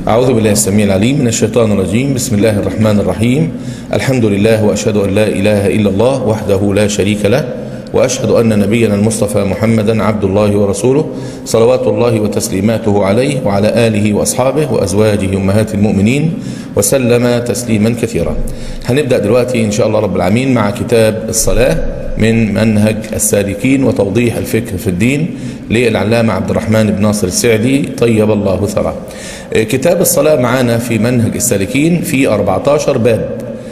أعوذ بالله السميع العليم من الشيطان الرجيم بسم الله الرحمن الرحيم الحمد لله وأشهد أن لا إله إلا الله وحده لا شريك له وأشهد أن نبينا المصطفى محمدا عبد الله ورسوله صلوات الله وتسليماته عليه وعلى آله وأصحابه وأزواجه أمهات المؤمنين وسلم تسليما كثيرا هنبدأ دلوقتي إن شاء الله رب العالمين مع كتاب الصلاة من منهج السالكين وتوضيح الفكر في الدين للعلامة عبد الرحمن بن ناصر السعدي طيب الله ثرى كتاب الصلاة معانا في منهج السالكين في 14 باب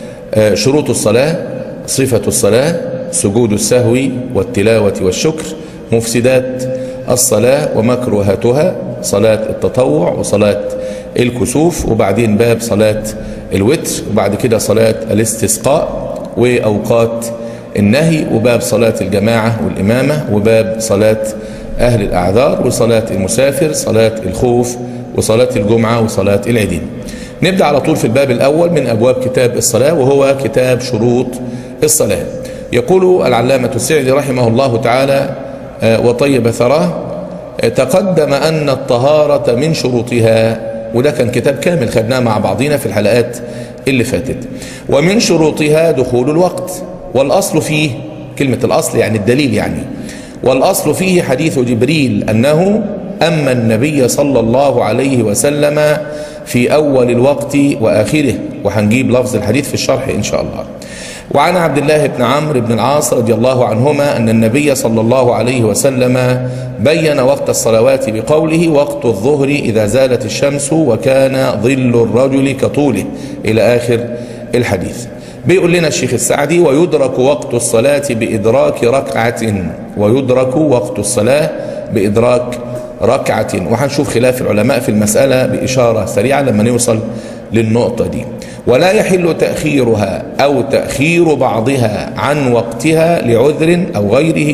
شروط الصلاة صفة الصلاة سجود السهو والتلاوة والشكر مفسدات الصلاة ومكروهاتها صلاة التطوع وصلاة الكسوف وبعدين باب صلاة الوتر وبعد كده صلاة الاستسقاء وأوقات النهي وباب صلاة الجماعة والإمامة وباب صلاة أهل الأعذار وصلاة المسافر صلاة الخوف وصلاة الجمعة وصلاة العيدين نبدأ على طول في الباب الأول من أبواب كتاب الصلاة وهو كتاب شروط الصلاة يقول العلامة السعدي رحمه الله تعالى وطيب ثراه تقدم أن الطهارة من شروطها وده كان كتاب كامل خدناه مع بعضنا في الحلقات اللي فاتت ومن شروطها دخول الوقت والأصل فيه كلمة الأصل يعني الدليل يعني والأصل فيه حديث جبريل أنه أما النبي صلى الله عليه وسلم في أول الوقت وآخره وهنجيب لفظ الحديث في الشرح إن شاء الله وعن عبد الله بن عمرو بن العاص رضي الله عنهما أن النبي صلى الله عليه وسلم بين وقت الصلوات بقوله وقت الظهر إذا زالت الشمس وكان ظل الرجل كطوله إلى آخر الحديث بيقول لنا الشيخ السعدي ويدرك وقت الصلاة بإدراك ركعة ويدرك وقت الصلاة بإدراك ركعة وهنشوف خلاف العلماء في المسألة بإشارة سريعة لما نوصل للنقطة دي ولا يحل تأخيرها أو تأخير بعضها عن وقتها لعذر أو غيره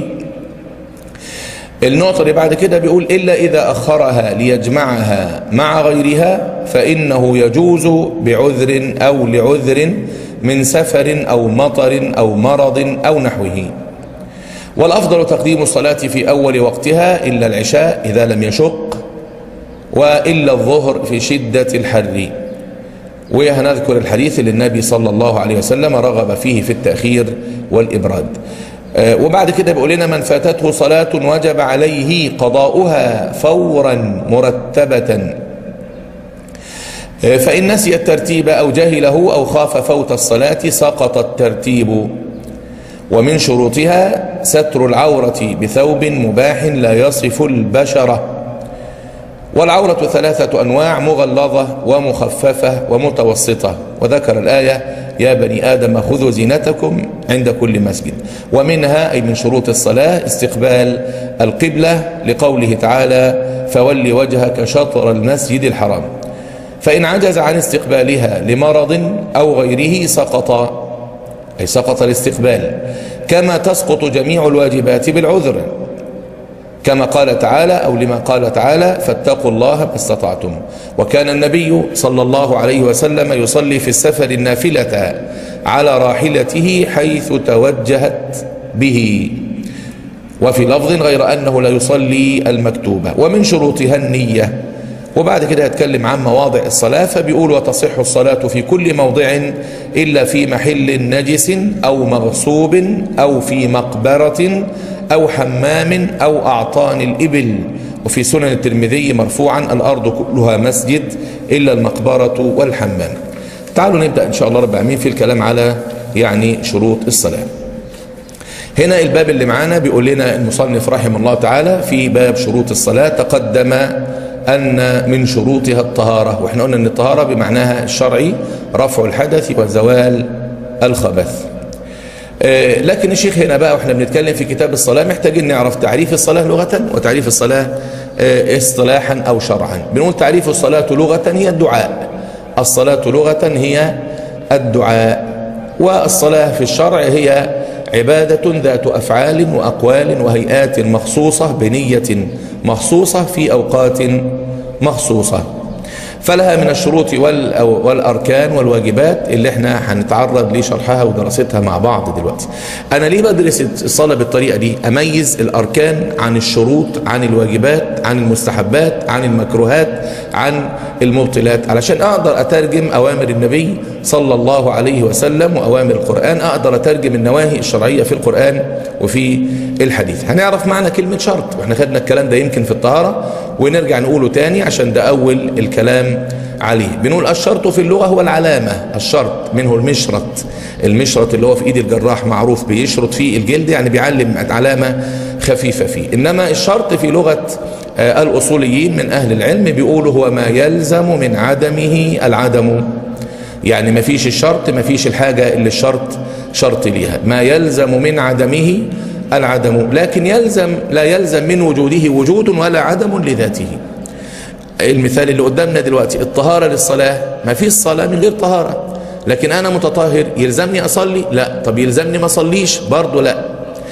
النقطة اللي بعد كده بيقول إلا إذا أخرها ليجمعها مع غيرها فإنه يجوز بعذر أو لعذر من سفر أو مطر أو مرض أو نحوه والأفضل تقديم الصلاة في أول وقتها إلا العشاء إذا لم يشق وإلا الظهر في شدة الحر وهنذكر الحديث اللي النبي صلى الله عليه وسلم رغب فيه في التأخير والإبراد وبعد كده بيقول لنا من فاتته صلاة وجب عليه قضاؤها فورا مرتبة فإن نسي الترتيب أو جهله أو خاف فوت الصلاة سقط الترتيب ومن شروطها ستر العورة بثوب مباح لا يصف البشرة والعورة ثلاثة أنواع مغلظة ومخففة ومتوسطة وذكر الآية يا بني آدم خذوا زينتكم عند كل مسجد ومنها أي من شروط الصلاة استقبال القبلة لقوله تعالى فول وجهك شطر المسجد الحرام فإن عجز عن استقبالها لمرض أو غيره سقط أي سقط الاستقبال كما تسقط جميع الواجبات بالعذر كما قال تعالى أو لما قال تعالى فاتقوا الله ما استطعتم وكان النبي صلى الله عليه وسلم يصلي في السفر النافلة على راحلته حيث توجهت به وفي لفظ غير أنه لا يصلي المكتوبة ومن شروطها النية وبعد كده يتكلم عن مواضع الصلاة فبيقول وتصح الصلاة في كل موضع إلا في محل نجس أو مغصوب أو في مقبرة أو حمام أو أعطان الإبل وفي سنن الترمذي مرفوعا الأرض كلها مسجد إلا المقبرة والحمام تعالوا نبدأ إن شاء الله رب العالمين في الكلام على يعني شروط الصلاة هنا الباب اللي معانا بيقول لنا المصنف رحمه الله تعالى في باب شروط الصلاة تقدم أن من شروطها الطهارة وإحنا قلنا أن الطهارة بمعناها الشرعي رفع الحدث وزوال الخبث لكن الشيخ هنا بقى واحنا بنتكلم في كتاب الصلاة محتاجين نعرف تعريف الصلاة لغة وتعريف الصلاة اصطلاحا أو شرعا بنقول تعريف الصلاة لغة هي الدعاء الصلاة لغة هي الدعاء والصلاة في الشرع هي عبادة ذات أفعال وأقوال وهيئات مخصوصة بنية مخصوصة في أوقات مخصوصة فلها من الشروط والأركان والواجبات اللي احنا هنتعرض لشرحها ودراستها مع بعض دلوقتي أنا ليه بدرس الصلاة بالطريقة دي أميز الأركان عن الشروط عن الواجبات عن المستحبات عن المكروهات عن المبطلات علشان أقدر أترجم أوامر النبي صلى الله عليه وسلم وأوامر القرآن أقدر أترجم النواهي الشرعية في القرآن وفي الحديث هنعرف معنى كلمة شرط واحنا خدنا الكلام ده يمكن في الطهارة ونرجع نقوله تاني عشان ده أول الكلام عليه بنقول الشرط في اللغة هو العلامة الشرط منه المشرط المشرط اللي هو في ايد الجراح معروف بيشرط فيه الجلد يعني بيعلم علامة خفيفة فيه إنما الشرط في لغة الأصوليين من أهل العلم بيقولوا هو ما يلزم من عدمه العدم يعني ما فيش الشرط ما فيش الحاجة اللي الشرط شرط ليها ما يلزم من عدمه العدم لكن يلزم لا يلزم من وجوده وجود ولا عدم لذاته المثال اللي قدامنا دلوقتي الطهارة للصلاة ما فيش صلاة من غير طهارة لكن أنا متطهر يلزمني أصلي لا طب يلزمني ما أصليش برضه لا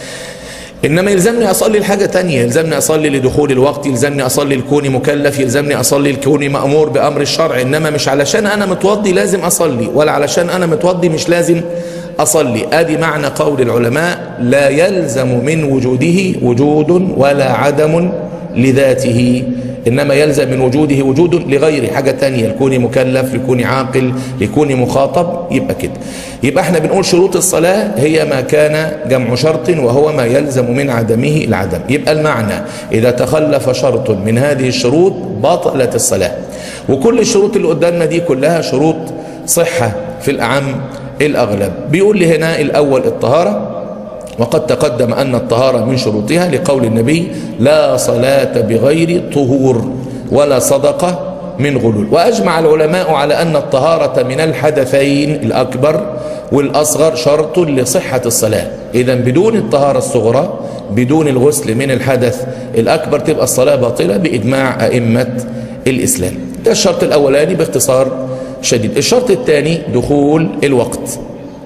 إنما يلزمني أصلي لحاجة تانية يلزمني أصلي لدخول الوقت يلزمني أصلي لكوني مكلف يلزمني أصلي لكوني مأمور بأمر الشرع إنما مش علشان أنا متوضي لازم أصلي ولا علشان أنا متوضي مش لازم أصلي أدي معنى قول العلماء لا يلزم من وجوده وجود ولا عدم لذاته إنما يلزم من وجوده وجود لغير حاجة تانية لكوني مكلف لكوني عاقل لكوني مخاطب يبقى كده يبقى احنا بنقول شروط الصلاة هي ما كان جمع شرط وهو ما يلزم من عدمه العدم يبقى المعنى إذا تخلف شرط من هذه الشروط بطلت الصلاة وكل الشروط اللي قدامنا دي كلها شروط صحة في الأعم الأغلب بيقول لي هنا الأول الطهارة وقد تقدم أن الطهارة من شروطها لقول النبي لا صلاة بغير طهور ولا صدقة من غلول وأجمع العلماء على أن الطهارة من الحدثين الأكبر والأصغر شرط لصحة الصلاة إذا بدون الطهارة الصغرى بدون الغسل من الحدث الأكبر تبقى الصلاة باطلة بإجماع أئمة الإسلام ده الشرط الأولاني باختصار شديد الشرط الثاني دخول الوقت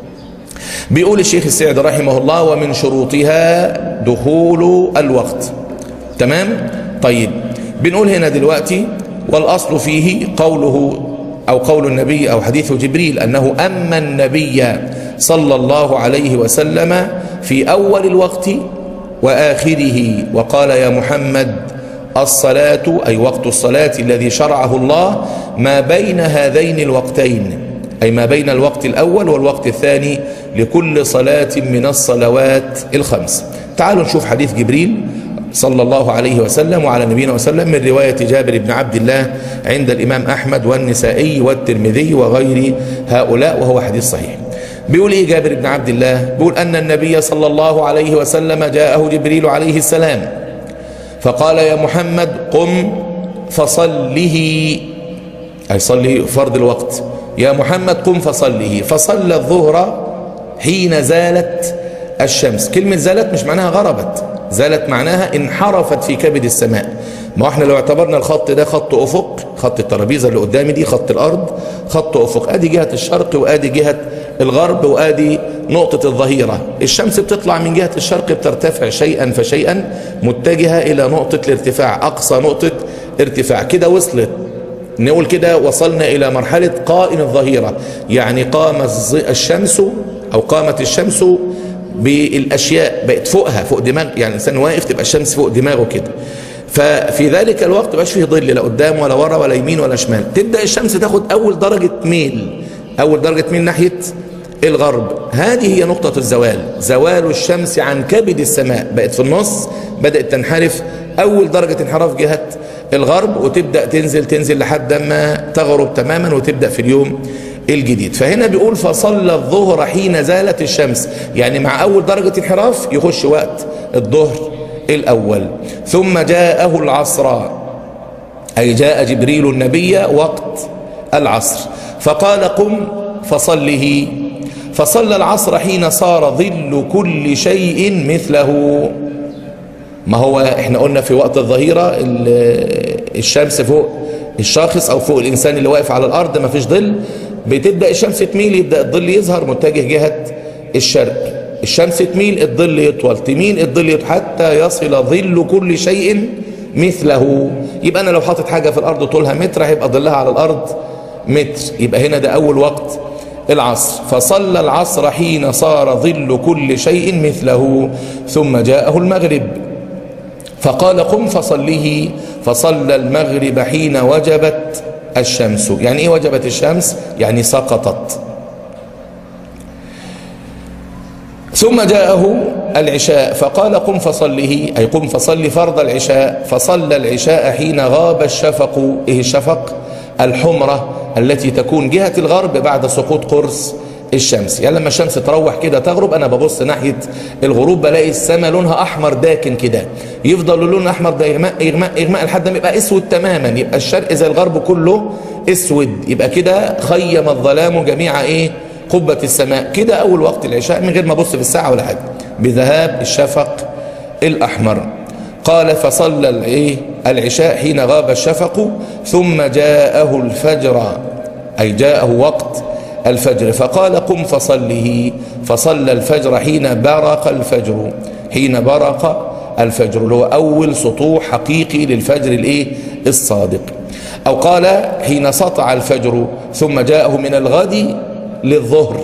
بيقول الشيخ السعد رحمه الله ومن شروطها دخول الوقت تمام طيب بنقول هنا دلوقتي والأصل فيه قوله أو قول النبي أو حديث جبريل أنه أما النبي صلى الله عليه وسلم في أول الوقت وآخره وقال يا محمد الصلاة أي وقت الصلاة الذي شرعه الله ما بين هذين الوقتين أي ما بين الوقت الأول والوقت الثاني لكل صلاة من الصلوات الخمس تعالوا نشوف حديث جبريل صلى الله عليه وسلم وعلى نبينا وسلم من رواية جابر بن عبد الله عند الإمام أحمد والنسائي والترمذي وغير هؤلاء وهو حديث صحيح بيقول إيه جابر بن عبد الله بيقول أن النبي صلى الله عليه وسلم جاءه جبريل عليه السلام فقال يا محمد قم فصله أي صلي فرض الوقت يا محمد قم فصله فصلى الظهر حين زالت الشمس كلمة زالت مش معناها غربت زالت معناها انحرفت في كبد السماء ما احنا لو اعتبرنا الخط ده خط افق خط الترابيزه اللي قدامي دي خط الارض خط افق ادي جهه الشرق وادي جهه الغرب وادي نقطه الظهيره الشمس بتطلع من جهه الشرق بترتفع شيئا فشيئا متجهه الى نقطه الارتفاع اقصى نقطه ارتفاع كده وصلت نقول كده وصلنا إلى مرحلة قائم الظهيرة يعني قام الشمس أو قامت الشمس بالأشياء بقت فوقها فوق دماغ يعني الإنسان واقف تبقى الشمس فوق دماغه كده ففي ذلك الوقت مبقاش فيه ظل لا قدام ولا ورا ولا يمين ولا شمال تبدأ الشمس تاخد أول درجة ميل أول درجة ميل ناحية الغرب هذه هي نقطة الزوال زوال الشمس عن كبد السماء بقت في النص بدأت تنحرف أول درجة انحراف جهة الغرب وتبدأ تنزل تنزل لحد ما تغرب تماما وتبدأ في اليوم الجديد فهنا بيقول فصلى الظهر حين زالت الشمس يعني مع أول درجة انحراف يخش وقت الظهر الأول ثم جاءه العصر أي جاء جبريل النبي وقت العصر فقال قم فصله فصلى العصر حين صار ظل كل شيء مثله ما هو احنا قلنا في وقت الظهيرة الشمس فوق الشاخص او فوق الانسان اللي واقف على الارض ما فيش ظل بتبدأ الشمس تميل يبدأ الظل يظهر متجه جهة الشرق الشمس تميل الظل يطول تميل الظل يطول حتى يصل ظل كل شيء مثله يبقى انا لو حاطط حاجه في الارض طولها متر هيبقى ظلها على الارض متر يبقى هنا ده اول وقت العصر فصلى العصر حين صار ظل كل شيء مثله ثم جاءه المغرب فقال قم فصله فصلى المغرب حين وجبت الشمس يعني ايه وجبت الشمس يعني سقطت ثم جاءه العشاء فقال قم فصله أي قم فصل فرض العشاء فصلى العشاء حين غاب الشفق إيه الشفق الحمرة التي تكون جهة الغرب بعد سقوط قرص الشمس يعني لما الشمس تروح كده تغرب انا ببص ناحيه الغروب بلاقي السماء لونها احمر داكن كده يفضل اللون الاحمر ده يغمق يغمق يغمق لحد ما يبقى اسود تماما يبقى الشرق زي الغرب كله اسود يبقى كده خيم الظلام جميع ايه قبة السماء كده اول وقت العشاء من غير ما ابص في الساعه ولا حاجه بذهاب الشفق الاحمر قال فصلى الايه العشاء حين غاب الشفق ثم جاءه الفجر اي جاءه وقت الفجر فقال قم فصله فصلى الفجر حين برق الفجر حين برق الفجر اللي هو أول سطوع حقيقي للفجر الايه الصادق أو قال حين سطع الفجر ثم جاءه من الغد للظهر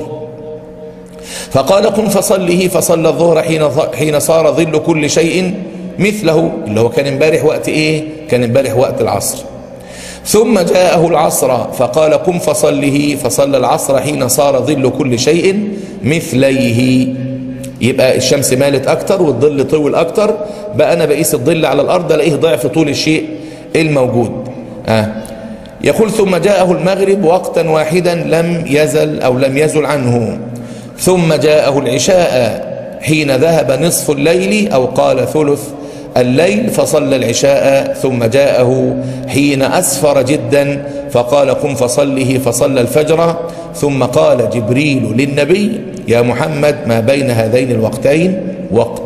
فقال قم فصله فصلى الظهر حين حين صار ظل كل شيء مثله اللي هو كان امبارح وقت ايه كان امبارح وقت العصر ثم جاءه العصر فقال قم فصله فصلى العصر حين صار ظل كل شيء مثليه يبقى الشمس مالت اكتر والظل طول اكتر بقى انا بقيس الظل على الارض الاقيه ضعف طول الشيء الموجود آه. يقول ثم جاءه المغرب وقتا واحدا لم يزل او لم يزل عنه ثم جاءه العشاء حين ذهب نصف الليل او قال ثلث الليل فصلى العشاء ثم جاءه حين أسفر جدا فقال قم فصله فصلى الفجر ثم قال جبريل للنبي يا محمد ما بين هذين الوقتين وقت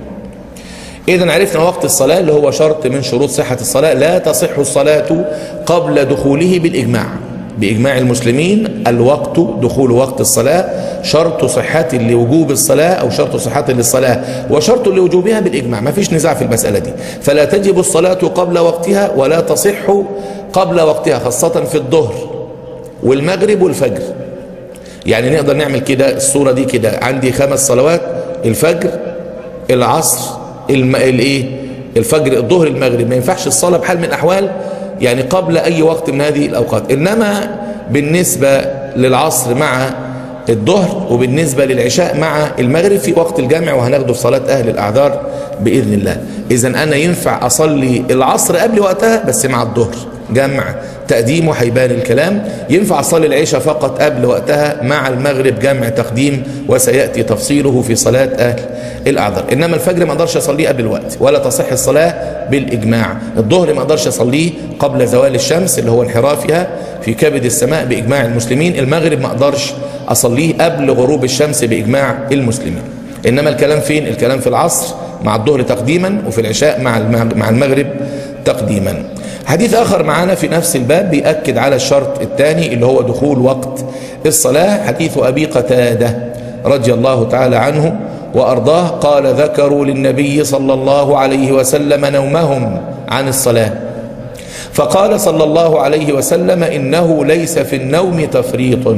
إذا عرفنا وقت الصلاة اللي هو شرط من شروط صحة الصلاة لا تصح الصلاة قبل دخوله بالإجماع بإجماع المسلمين الوقت دخول وقت الصلاة شرط صحة لوجوب الصلاة أو شرط صحة للصلاة وشرط لوجوبها بالإجماع ما فيش نزاع في المسألة دي فلا تجب الصلاة قبل وقتها ولا تصح قبل وقتها خاصة في الظهر والمغرب والفجر يعني نقدر نعمل كده الصورة دي كده عندي خمس صلوات الفجر العصر الم... الايه الفجر الظهر المغرب ما ينفعش الصلاة بحال من الأحوال يعني قبل أي وقت من هذه الأوقات إنما بالنسبة للعصر مع الظهر وبالنسبة للعشاء مع المغرب في وقت الجامع وهناخده في صلاة أهل الأعذار بإذن الله إذا أنا ينفع أصلي العصر قبل وقتها بس مع الظهر جمع تقديم وهيبان الكلام ينفع أصلي العشاء فقط قبل وقتها مع المغرب جمع تقديم وسيأتي تفصيله في صلاة أهل الأعذار إنما الفجر ما أقدرش أصليه قبل الوقت ولا تصح الصلاة بالإجماع الظهر ما أقدرش أصليه قبل زوال الشمس اللي هو انحرافها في كبد السماء بإجماع المسلمين المغرب ما أقدرش أصليه قبل غروب الشمس بإجماع المسلمين إنما الكلام فين الكلام في العصر مع الظهر تقديما وفي العشاء مع مع المغرب تقديما حديث آخر معنا في نفس الباب بيأكد على الشرط الثاني اللي هو دخول وقت الصلاة حديث أبي قتادة رضي الله تعالى عنه وأرضاه قال ذكروا للنبي صلى الله عليه وسلم نومهم عن الصلاة فقال صلى الله عليه وسلم إنه ليس في النوم تفريط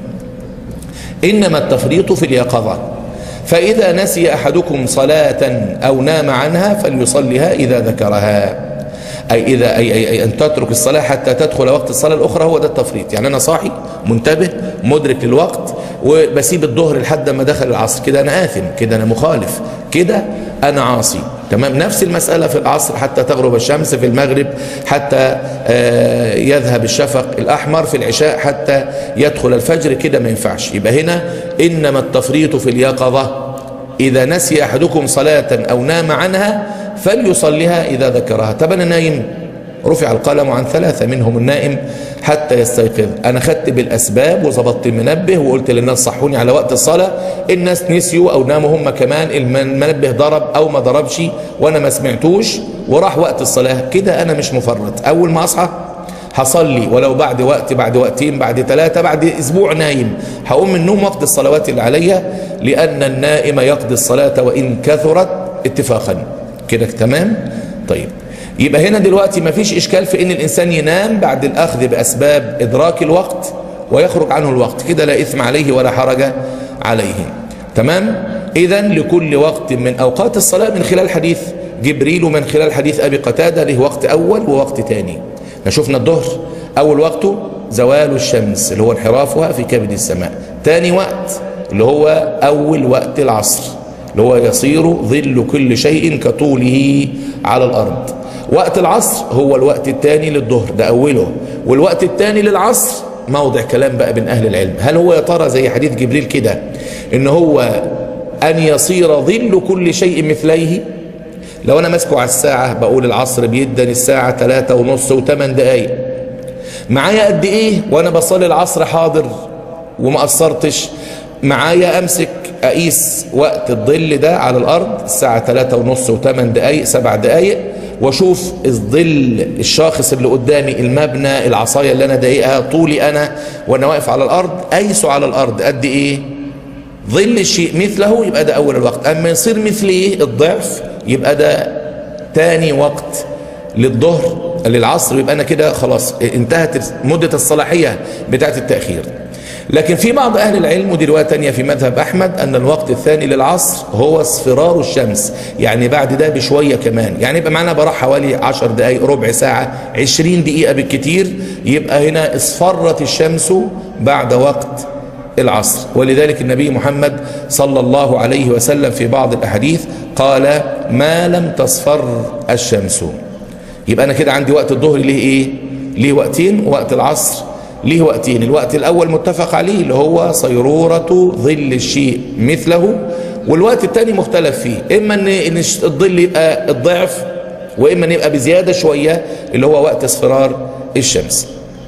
إنما التفريط في اليقظة فإذا نسي أحدكم صلاة أو نام عنها فليصلها إذا ذكرها أي إذا أي, أي, أي أن تترك الصلاة حتى تدخل وقت الصلاة الأخرى هو ده التفريط يعني أنا صاحي منتبه مدرك للوقت وبسيب الظهر لحد ما دخل العصر كده أنا آثم كده أنا مخالف كده أنا عاصي تمام نفس المسألة في العصر حتى تغرب الشمس في المغرب حتى يذهب الشفق الأحمر في العشاء حتى يدخل الفجر كده ما ينفعش يبقى هنا إنما التفريط في اليقظة إذا نسي أحدكم صلاة أو نام عنها فليصليها إذا ذكرها طب أنا نايم رفع القلم عن ثلاثة منهم النائم حتى يستيقظ أنا خدت بالأسباب وظبطت المنبه وقلت للناس صحوني على وقت الصلاة الناس نسيوا أو ناموا هم كمان المنبه ضرب أو ما ضربش وأنا ما سمعتوش وراح وقت الصلاة كده أنا مش مفرط أول ما أصحى هصلي ولو بعد وقت بعد وقتين بعد ثلاثة بعد أسبوع نايم هقوم من النوم وقت الصلوات اللي عليا لأن النائم يقضي الصلاة وإن كثرت اتفاقا كده تمام طيب يبقى هنا دلوقتي مفيش إشكال في إن الإنسان ينام بعد الأخذ بأسباب إدراك الوقت ويخرج عنه الوقت كده لا إثم عليه ولا حرج عليه تمام إذا لكل وقت من أوقات الصلاة من خلال حديث جبريل ومن خلال حديث أبي قتادة له وقت أول ووقت تاني شفنا الظهر أول وقته زوال الشمس اللي هو انحرافها في كبد السماء تاني وقت اللي هو أول وقت العصر اللي هو يصير ظل كل شيء كطوله على الأرض وقت العصر هو الوقت الثاني للظهر ده أوله والوقت الثاني للعصر موضع كلام بقى بين أهل العلم هل هو يا ترى زي حديث جبريل كده إن هو أن يصير ظل كل شيء مثليه لو أنا ماسكه على الساعة بقول العصر بيدني الساعة ثلاثة ونص وثمان دقايق معايا قد إيه وأنا بصلي العصر حاضر وما قصرتش معايا أمسك أقيس وقت الظل ده على الأرض الساعة ثلاثة ونص وثمان دقايق سبع دقايق واشوف الظل الشاخص اللي قدامي المبنى العصاية اللي انا ضايقها طولي انا وانا واقف على الارض ايسه على الارض قد ايه ظل الشيء مثله يبقى ده اول الوقت اما يصير مثليه الضعف يبقى ده تاني وقت للظهر للعصر يبقى انا كده خلاص انتهت مدة الصلاحية بتاعت التأخير لكن في بعض أهل العلم ودي رواية تانية في مذهب أحمد أن الوقت الثاني للعصر هو اصفرار الشمس يعني بعد ده بشوية كمان يعني يبقى معنا براح حوالي عشر دقايق ربع ساعة عشرين دقيقة بالكتير يبقى هنا اصفرت الشمس بعد وقت العصر ولذلك النبي محمد صلى الله عليه وسلم في بعض الأحاديث قال ما لم تصفر الشمس يبقى أنا كده عندي وقت الظهر ليه إيه ليه وقتين وقت العصر ليه وقتين الوقت الأول متفق عليه اللي هو صيرورة ظل الشيء مثله والوقت الثاني مختلف فيه إما أن الظل يبقى الضعف وإما أن يبقى بزيادة شوية اللي هو وقت اصفرار الشمس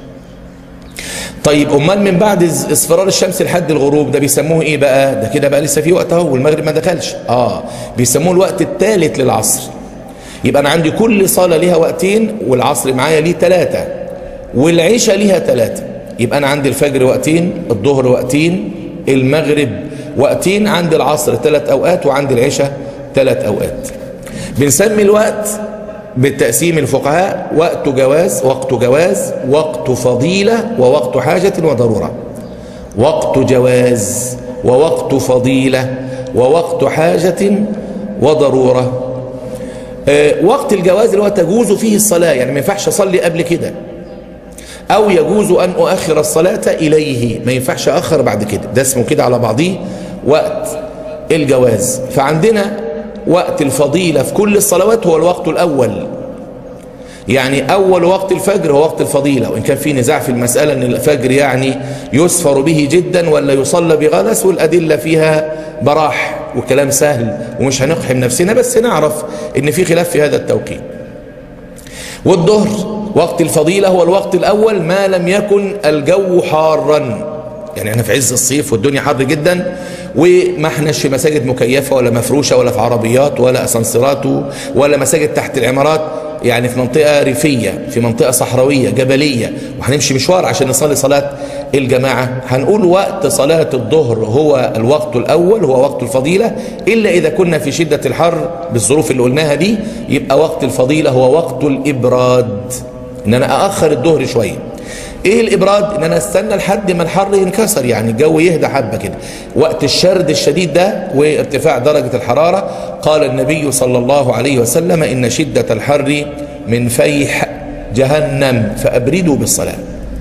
طيب امال من بعد اصفرار الشمس لحد الغروب ده بيسموه ايه بقى ده كده بقى لسه في وقت اهو والمغرب ما دخلش اه بيسموه الوقت الثالث للعصر يبقى انا عندي كل صلاه ليها وقتين والعصر معايا ليه ثلاثه والعشاء ليها ثلاثة يبقى أنا عندي الفجر وقتين الظهر وقتين المغرب وقتين عند العصر ثلاث أوقات وعند العشاء ثلاث أوقات بنسمي الوقت بالتقسيم الفقهاء وقت جواز وقت جواز وقت فضيلة ووقت حاجة وضرورة وقت جواز ووقت فضيلة ووقت حاجة وضرورة أه وقت الجواز اللي هو تجوز فيه الصلاة يعني ما ينفعش أصلي قبل كده أو يجوز أن أؤخر الصلاة إليه ما ينفعش أخر بعد كده ده اسمه كده على بعضيه وقت الجواز فعندنا وقت الفضيلة في كل الصلوات هو الوقت الأول يعني أول وقت الفجر هو وقت الفضيلة وإن كان في نزاع في المسألة أن الفجر يعني يسفر به جدا ولا يصلى بغلس والأدلة فيها براح وكلام سهل ومش هنقحم نفسنا بس نعرف أن في خلاف في هذا التوقيت والظهر وقت الفضيلة هو الوقت الأول ما لم يكن الجو حارا يعني احنا في عز الصيف والدنيا حر جدا وما احناش في مساجد مكيفة ولا مفروشة ولا في عربيات ولا اسانسيرات ولا مساجد تحت العمارات يعني في منطقة ريفية في منطقة صحراوية جبلية وهنمشي مشوار عشان نصلي صلاة الجماعة هنقول وقت صلاة الظهر هو الوقت الأول هو وقت الفضيلة إلا إذا كنا في شدة الحر بالظروف اللي قلناها دي يبقى وقت الفضيلة هو وقت الإبراد إن أنا أأخر الظهر شوية ايه الابراد ان انا استنى لحد ما الحر ينكسر يعني الجو يهدى حبه كده وقت الشرد الشديد ده وارتفاع درجه الحراره قال النبي صلى الله عليه وسلم ان شده الحر من فيح جهنم فابردوا بالصلاه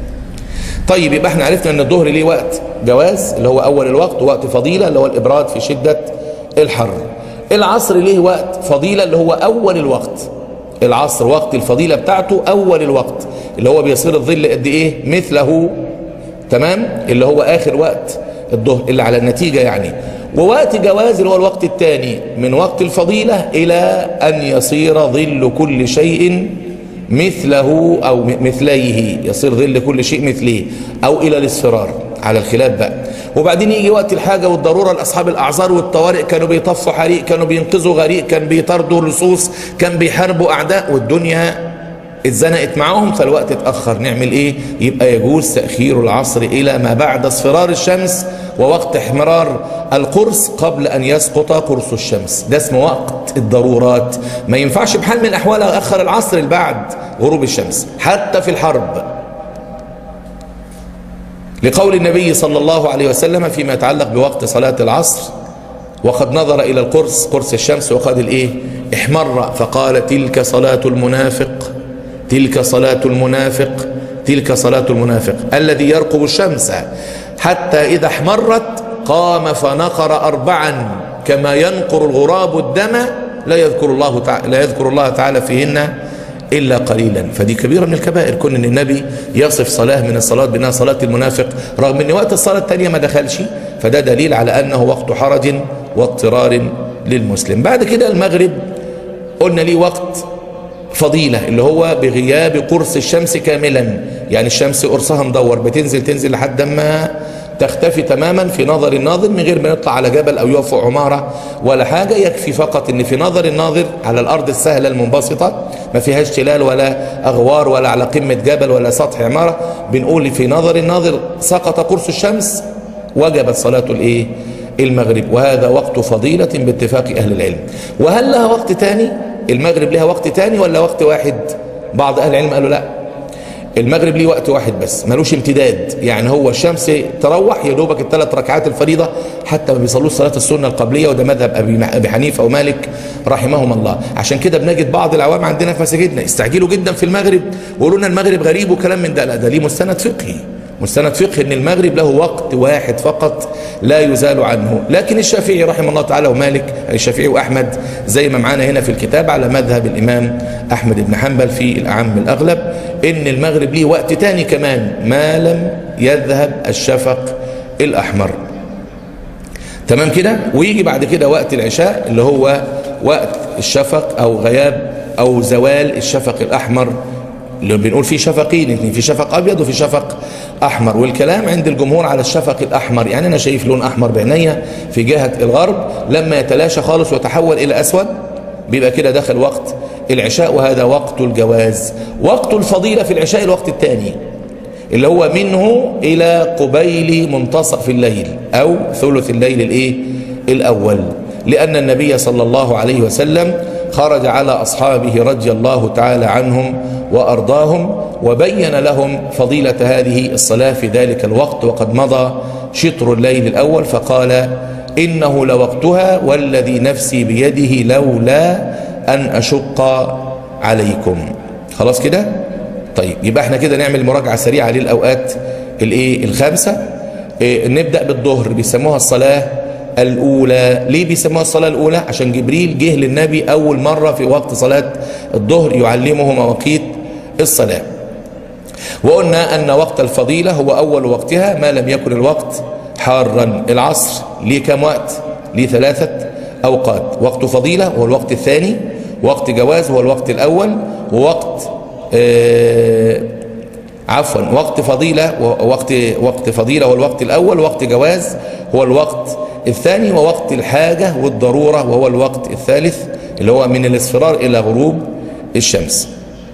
طيب يبقى احنا عرفنا ان الظهر ليه وقت جواز اللي هو اول الوقت ووقت فضيله اللي هو الابراد في شده الحر العصر ليه وقت فضيله اللي هو اول الوقت العصر وقت الفضيله بتاعته اول الوقت اللي هو بيصير الظل قد ايه مثله تمام اللي هو اخر وقت الظهر اللي على النتيجه يعني ووقت جواز اللي هو الوقت الثاني من وقت الفضيله الى ان يصير ظل كل شيء مثله او مثليه يصير ظل كل شيء مثليه او الى الاصفرار على الخلاف بقى وبعدين يجي وقت الحاجه والضروره لاصحاب الاعذار والطوارئ كانوا بيطفوا حريق كانوا بينقذوا غريق كان بيطردوا لصوص كان بيحاربوا اعداء والدنيا اتزنقت معاهم فالوقت اتأخر نعمل ايه يبقى يجوز تأخير العصر الى ما بعد اصفرار الشمس ووقت احمرار القرص قبل ان يسقط قرص الشمس ده اسمه وقت الضرورات ما ينفعش بحال من الاحوال اخر العصر بعد غروب الشمس حتى في الحرب لقول النبي صلى الله عليه وسلم فيما يتعلق بوقت صلاة العصر وقد نظر إلى القرص قرص الشمس وقد الإيه احمر فقال تلك صلاة المنافق تلك صلاة المنافق تلك صلاة المنافق الذي يرقب الشمس حتى إذا احمرت قام فنقر أربعا كما ينقر الغراب الدم لا يذكر الله تعالى لا يذكر الله تعالى فيهن إلا قليلا فدي كبيرة من الكبائر كون ان النبي يصف صلاة من الصلاة بأنها صلاة المنافق رغم ان وقت الصلاة الثانية ما دخلش فده دليل على أنه وقت حرج واضطرار للمسلم بعد كده المغرب قلنا ليه وقت فضيلة اللي هو بغياب قرص الشمس كاملا يعني الشمس قرصها مدور بتنزل تنزل لحد ما تختفي تماما في نظر الناظر من غير ما يطلع على جبل او يقف فوق عماره ولا حاجه يكفي فقط ان في نظر الناظر على الارض السهله المنبسطه ما فيهاش تلال ولا اغوار ولا على قمه جبل ولا سطح عماره بنقول في نظر الناظر سقط قرص الشمس وجبت صلاه الايه المغرب وهذا وقت فضيله باتفاق اهل العلم وهل لها وقت تاني المغرب لها وقت تاني ولا وقت واحد بعض اهل العلم قالوا لا المغرب ليه وقت واحد بس ملوش امتداد يعني هو الشمس تروح يا دوبك الثلاث ركعات الفريضه حتى ما بيصلوش صلاه السنه القبليه وده مذهب ابي ابي حنيفه ومالك رحمهم الله عشان كده بنجد بعض العوام عندنا في مساجدنا يستعجلوا جدا في المغرب ويقولوا لنا المغرب غريب وكلام من ده لا ده ليه مستند فقهي مستند فقه ان المغرب له وقت واحد فقط لا يزال عنه لكن الشافعي رحمه الله تعالى ومالك الشافعي واحمد زي ما معانا هنا في الكتاب على مذهب الامام احمد بن حنبل في الاعم الاغلب ان المغرب ليه وقت تاني كمان ما لم يذهب الشفق الاحمر تمام كده ويجي بعد كده وقت العشاء اللي هو وقت الشفق او غياب او زوال الشفق الاحمر اللي بنقول فيه شفقين اثنين في شفق ابيض وفي شفق احمر والكلام عند الجمهور على الشفق الاحمر يعني انا شايف لون احمر بعينيا في جهه الغرب لما يتلاشى خالص ويتحول الى اسود بيبقى كده داخل وقت العشاء وهذا وقت الجواز وقت الفضيله في العشاء الوقت الثاني اللي هو منه الى قبيل منتصف الليل او ثلث الليل الايه الاول لان النبي صلى الله عليه وسلم خرج على اصحابه رضي الله تعالى عنهم وارضاهم وبين لهم فضيله هذه الصلاه في ذلك الوقت وقد مضى شطر الليل الاول فقال انه لوقتها والذي نفسي بيده لولا ان اشق عليكم خلاص كده طيب يبقى احنا كده نعمل مراجعه سريعه للاوقات الايه الخامسه إيه نبدا بالظهر بيسموها الصلاه الأولى ليه بيسموها الصلاة الأولى عشان جبريل جه للنبي أول مرة في وقت صلاة الظهر يعلمه مواقيت الصلاة وقلنا أن وقت الفضيلة هو أول وقتها ما لم يكن الوقت حارا العصر ليه كم وقت ليه ثلاثة أوقات وقت فضيلة هو الوقت الثاني وقت جواز هو الوقت الأول ووقت آه عفوا وقت فضيلة وقت وقت فضيلة هو الوقت الأول وقت جواز هو الوقت الثاني ووقت الحاجة والضرورة وهو الوقت الثالث اللي هو من الاصفرار إلى غروب الشمس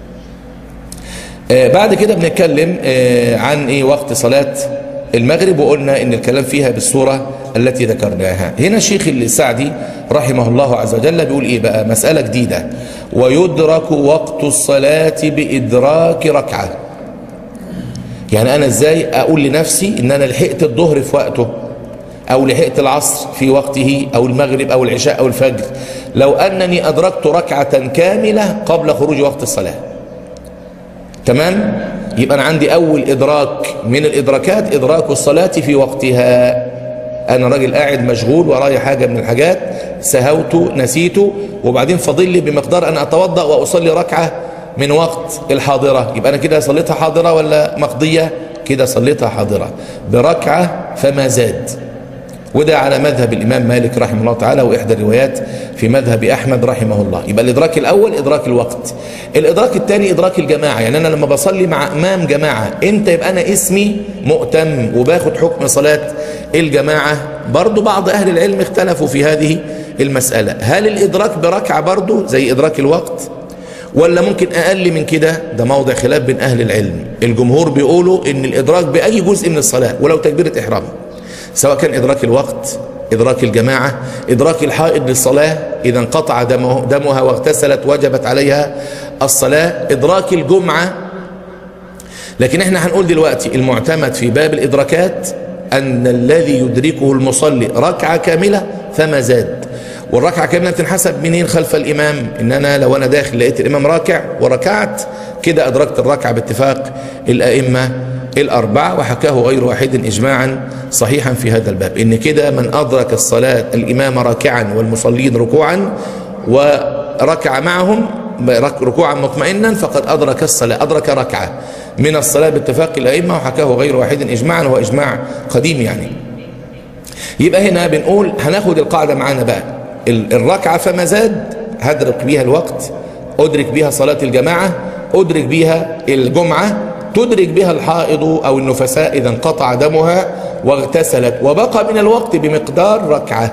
آه بعد كده بنتكلم آه عن ايه وقت صلاة المغرب وقلنا ان الكلام فيها بالصورة التي ذكرناها هنا الشيخ السعدي رحمه الله عز وجل بيقول ايه بقى مسألة جديدة ويدرك وقت الصلاة بإدراك ركعة يعني انا ازاي اقول لنفسي ان انا لحقت الظهر في وقته او لحقت العصر في وقته او المغرب او العشاء او الفجر لو انني ادركت ركعة كاملة قبل خروج وقت الصلاة تمام يبقى انا عندي اول ادراك من الادراكات ادراك الصلاة في وقتها انا راجل قاعد مشغول ورايا حاجة من الحاجات سهوت نسيته وبعدين فاضل لي بمقدار ان اتوضأ واصلي ركعة من وقت الحاضرة يبقى انا كده صليتها حاضرة ولا مقضية كده صليتها حاضرة بركعة فما زاد وده على مذهب الإمام مالك رحمه الله تعالى وإحدى الروايات في مذهب أحمد رحمه الله يبقى الإدراك الأول إدراك الوقت الإدراك الثاني إدراك الجماعة يعني أنا لما بصلي مع إمام جماعة أنت يبقى أنا اسمي مؤتم وباخد حكم صلاة الجماعة برضو بعض أهل العلم اختلفوا في هذه المسألة هل الإدراك بركعة برضو زي إدراك الوقت ولا ممكن أقل من كده ده موضع خلاف بين أهل العلم الجمهور بيقولوا إن الإدراك بأي جزء من الصلاة ولو تكبيرة إحرام سواء كان إدراك الوقت إدراك الجماعة إدراك الحائض للصلاة إذا انقطع دمه دمها واغتسلت وجبت عليها الصلاة إدراك الجمعة لكن احنا هنقول دلوقتي المعتمد في باب الإدراكات أن الذي يدركه المصلي ركعة كاملة فما زاد والركعة كاملة تنحسب منين خلف الإمام إن أنا لو أنا داخل لقيت الإمام راكع وركعت كده أدركت الركعة باتفاق الأئمة الأربعة وحكاه غير واحد إجماعا صحيحا في هذا الباب إن كده من أدرك الصلاة الإمام راكعا والمصلين ركوعا وركع معهم ركوعا مطمئنا فقد أدرك الصلاة أدرك ركعة من الصلاة باتفاق الأئمة وحكاه غير واحد إجماعا وهو إجماع قديم يعني يبقى هنا بنقول هناخد القاعدة معانا بقى الركعة فما زاد هدرك بيها الوقت أدرك بيها صلاة الجماعة أدرك بيها الجمعة تدرك بها الحائض أو النفساء إذا انقطع دمها واغتسلت وبقى من الوقت بمقدار ركعة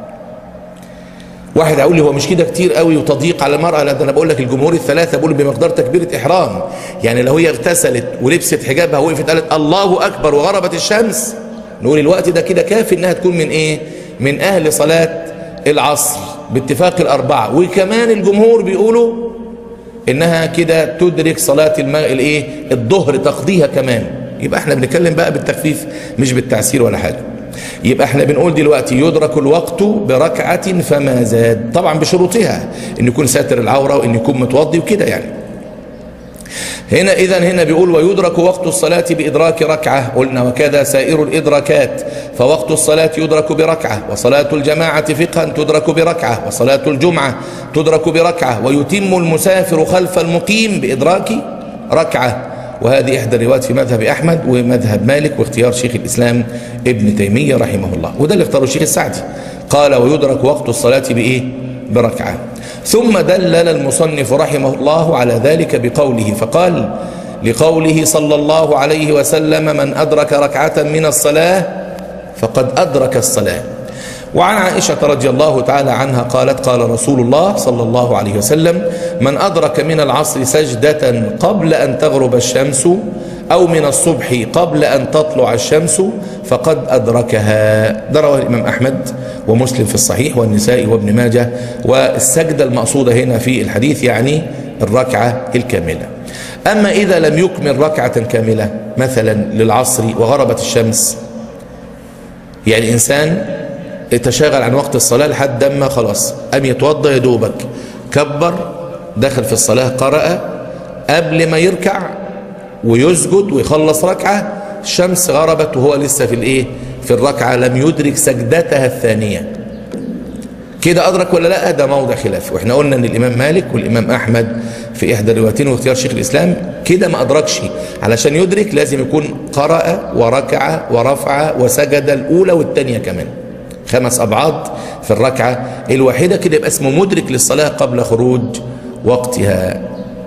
واحد هيقول لي هو مش كده كتير قوي وتضييق على المرأة لا ده انا بقول لك الجمهور الثلاثة بيقولوا بمقدار تكبيرة إحرام يعني لو هي اغتسلت ولبست حجابها وقفت قالت الله أكبر وغربت الشمس نقول الوقت ده كده كافي انها تكون من ايه من اهل صلاة العصر باتفاق الاربعة وكمان الجمهور بيقولوا انها كده تدرك صلاة الماء الايه الظهر تقضيها كمان يبقى احنا بنتكلم بقى بالتخفيف مش بالتعسير ولا حاجة يبقى احنا بنقول دلوقتي يدرك الوقت بركعة فما زاد طبعا بشروطها ان يكون ساتر العورة وان يكون متوضي وكده يعني هنا إذا هنا بيقول ويدرك وقت الصلاة بإدراك ركعة قلنا وكذا سائر الإدراكات فوقت الصلاة يدرك بركعة وصلاة الجماعة فقها تدرك بركعة وصلاة الجمعة تدرك بركعة ويتم المسافر خلف المقيم بإدراك ركعة وهذه إحدى الروايات في مذهب أحمد ومذهب مالك واختيار شيخ الإسلام ابن تيمية رحمه الله وده اللي اختاره الشيخ السعدي قال ويدرك وقت الصلاة بإيه بركعة ثم دلل المصنف رحمه الله على ذلك بقوله فقال لقوله صلى الله عليه وسلم من أدرك ركعة من الصلاة فقد أدرك الصلاة وعن عائشة رضي الله تعالى عنها قالت قال رسول الله صلى الله عليه وسلم من أدرك من العصر سجدة قبل أن تغرب الشمس أو من الصبح قبل أن تطلع الشمس فقد أدركها ده رواه الإمام أحمد ومسلم في الصحيح والنساء وابن ماجه والسجدة المقصودة هنا في الحديث يعني الركعة الكاملة أما إذا لم يكمل ركعة كاملة مثلا للعصر وغربت الشمس يعني إنسان تشاغل عن وقت الصلاة لحد ما خلاص أم يتوضى يدوبك كبر دخل في الصلاة قرأ قبل ما يركع ويسجد ويخلص ركعة الشمس غربت وهو لسه في الايه في الركعة لم يدرك سجدتها الثانية كده أدرك ولا لا ده موضع خلاف واحنا قلنا ان الإمام مالك والإمام أحمد في إحدى الروايتين واختيار شيخ الإسلام كده ما أدركش علشان يدرك لازم يكون قرأ وركع ورفع وسجد الأولى والثانية كمان خمس أبعاد في الركعة الواحدة كده يبقى اسمه مدرك للصلاة قبل خروج وقتها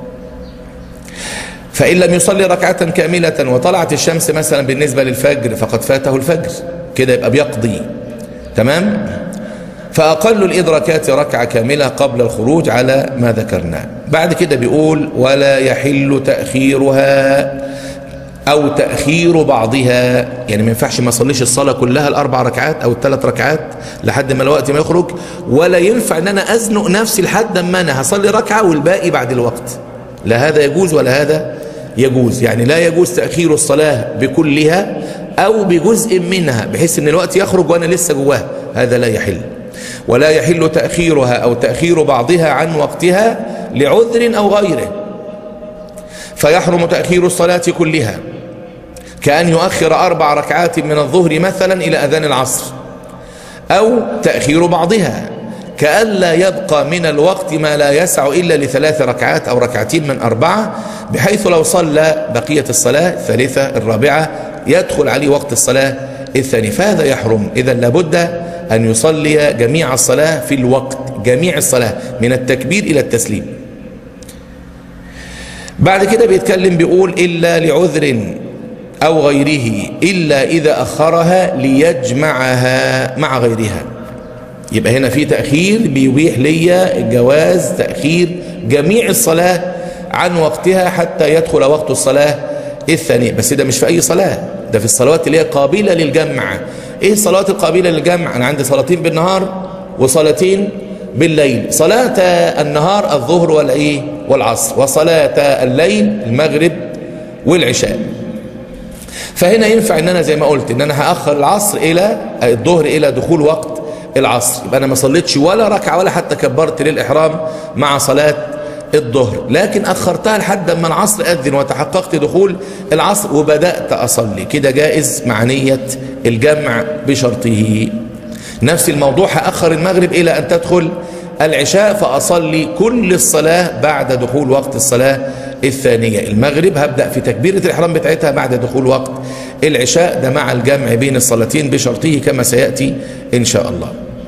فإن لم يصلي ركعة كاملة وطلعت الشمس مثلا بالنسبة للفجر فقد فاته الفجر كده يبقى بيقضي تمام فأقل الإدراكات ركعة كاملة قبل الخروج على ما ذكرنا بعد كده بيقول ولا يحل تأخيرها أو تأخير بعضها يعني ما ينفعش ما اصليش الصلاة كلها الأربع ركعات أو الثلاث ركعات لحد ما الوقت ما يخرج ولا ينفع أن أنا أزنق نفسي لحد ما أنا هصلي ركعة والباقي بعد الوقت لا هذا يجوز ولا هذا يجوز يعني لا يجوز تأخير الصلاة بكلها أو بجزء منها بحيث أن الوقت يخرج وأنا لسه جواه هذا لا يحل ولا يحل تأخيرها أو تأخير بعضها عن وقتها لعذر أو غيره فيحرم تأخير الصلاة كلها كأن يؤخر أربع ركعات من الظهر مثلا إلى أذان العصر أو تأخير بعضها كألا يبقى من الوقت ما لا يسع إلا لثلاث ركعات أو ركعتين من أربعة بحيث لو صلى بقية الصلاة الثالثة الرابعة يدخل عليه وقت الصلاة الثاني فهذا يحرم إذا لابد أن يصلي جميع الصلاة في الوقت جميع الصلاة من التكبير إلى التسليم بعد كده بيتكلم بيقول إلا لعذر أو غيره إلا إذا أخرها ليجمعها مع غيرها يبقى هنا في تأخير بيبيح ليا جواز تأخير جميع الصلاة عن وقتها حتى يدخل وقت الصلاة الثانية بس ده مش في أي صلاة ده في الصلوات اللي هي قابلة للجمع إيه الصلوات القابلة للجمع أنا عندي صلاتين بالنهار وصلاتين بالليل صلاة النهار الظهر والإيه والعصر وصلاة الليل المغرب والعشاء فهنا ينفع ان انا زي ما قلت ان انا هاخر العصر الى الظهر الى دخول وقت العصر يبقى انا ما صليتش ولا ركعه ولا حتى كبرت للاحرام مع صلاه الظهر لكن اخرتها لحد ما العصر اذن وتحققت دخول العصر وبدات اصلي كده جائز مع نيه الجمع بشرطه نفس الموضوع هاخر المغرب الى ان تدخل العشاء فاصلي كل الصلاه بعد دخول وقت الصلاه الثانية المغرب هبدأ في تكبيرة الإحرام بتاعتها بعد دخول وقت العشاء ده مع الجمع بين الصلاتين بشرطه كما سيأتي إن شاء الله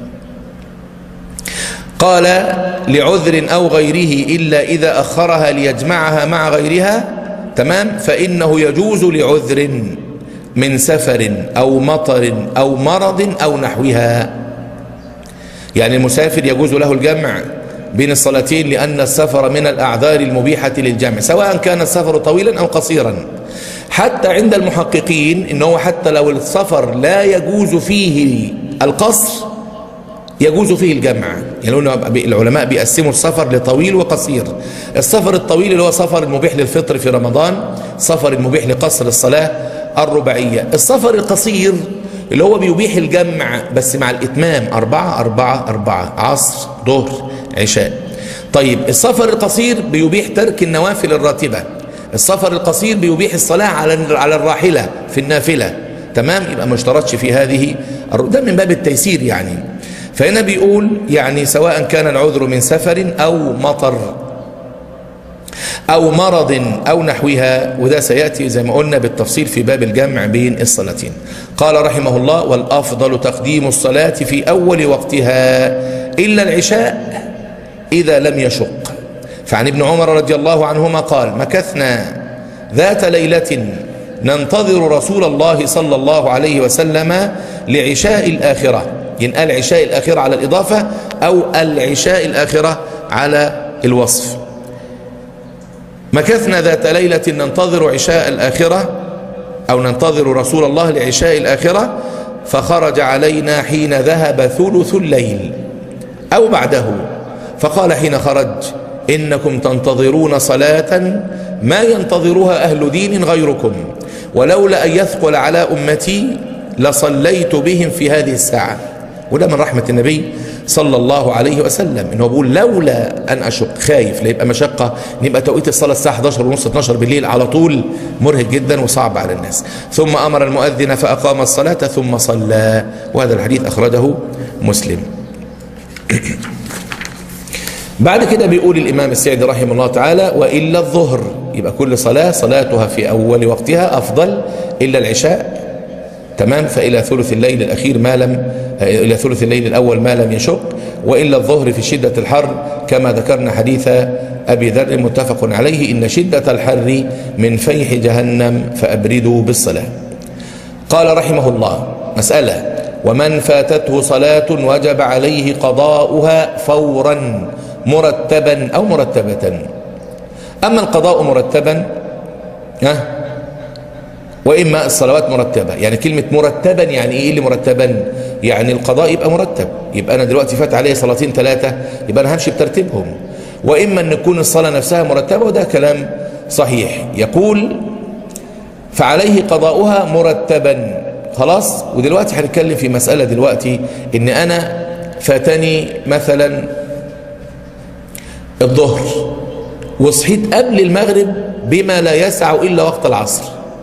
قال لعذر أو غيره إلا إذا أخرها ليجمعها مع غيرها تمام فإنه يجوز لعذر من سفر أو مطر أو مرض أو نحوها يعني المسافر يجوز له الجمع بين الصلاتين لأن السفر من الأعذار المبيحة للجمع سواء كان السفر طويلا أو قصيرا حتى عند المحققين إنه حتى لو السفر لا يجوز فيه القصر يجوز فيه الجمع يعني العلماء بيقسموا السفر لطويل وقصير السفر الطويل اللي هو سفر المبيح للفطر في رمضان سفر المبيح لقصر الصلاة الرباعية السفر القصير اللي هو بيبيح الجمع بس مع الإتمام أربعة أربعة أربعة عصر ظهر عشاء طيب السفر القصير بيبيح ترك النوافل الراتبة السفر القصير بيبيح الصلاة على على الراحلة في النافلة تمام يبقى ما اشترطش في هذه ده من باب التيسير يعني فهنا بيقول يعني سواء كان العذر من سفر أو مطر أو مرض أو نحوها وده سيأتي زي ما قلنا بالتفصيل في باب الجمع بين الصلاتين قال رحمه الله والأفضل تقديم الصلاة في أول وقتها إلا العشاء إذا لم يشق فعن ابن عمر رضي الله عنهما قال مكثنا ذات ليلة ننتظر رسول الله صلى الله عليه وسلم لعشاء الآخرة ينقال عشاء الآخرة على الإضافة أو العشاء الآخرة على الوصف مكثنا ذات ليلة ننتظر عشاء الآخرة أو ننتظر رسول الله لعشاء الآخرة فخرج علينا حين ذهب ثلث الليل أو بعده فقال حين خرج إنكم تنتظرون صلاة ما ينتظرها أهل دين غيركم ولولا أن يثقل على أمتي لصليت بهم في هذه الساعة وده من رحمة النبي صلى الله عليه وسلم انه بيقول لولا ان اشق خايف لا يبقى مشقه نبقى توقيت الصلاه الساعه 11 ونص 12 بالليل على طول مرهق جدا وصعب على الناس ثم امر المؤذن فاقام الصلاه ثم صلى وهذا الحديث اخرجه مسلم بعد كده بيقول الامام السعدي رحمه الله تعالى والا الظهر يبقى كل صلاه صلاتها في اول وقتها افضل الا العشاء تمام فإلى ثلث الليل الأخير ما لم إلى ثلث الليل الأول ما لم يشق وإلا الظهر في شدة الحر كما ذكرنا حديث أبي ذر متفق عليه إن شدة الحر من فيح جهنم فأبردوا بالصلاة قال رحمه الله مسألة ومن فاتته صلاة وجب عليه قضاؤها فورا مرتبا أو مرتبة أما القضاء مرتبا ها وإما الصلوات مرتبة يعني كلمة مرتبا يعني إيه اللي مرتبا يعني القضاء يبقى مرتب يبقى أنا دلوقتي فات عليه صلاتين ثلاثة يبقى أنا همشي بترتيبهم وإما أن تكون الصلاة نفسها مرتبة وده كلام صحيح يقول فعليه قضاؤها مرتبا خلاص ودلوقتي هنتكلم في مسألة دلوقتي إن أنا فاتني مثلا الظهر وصحيت قبل المغرب بما لا يسع إلا وقت العصر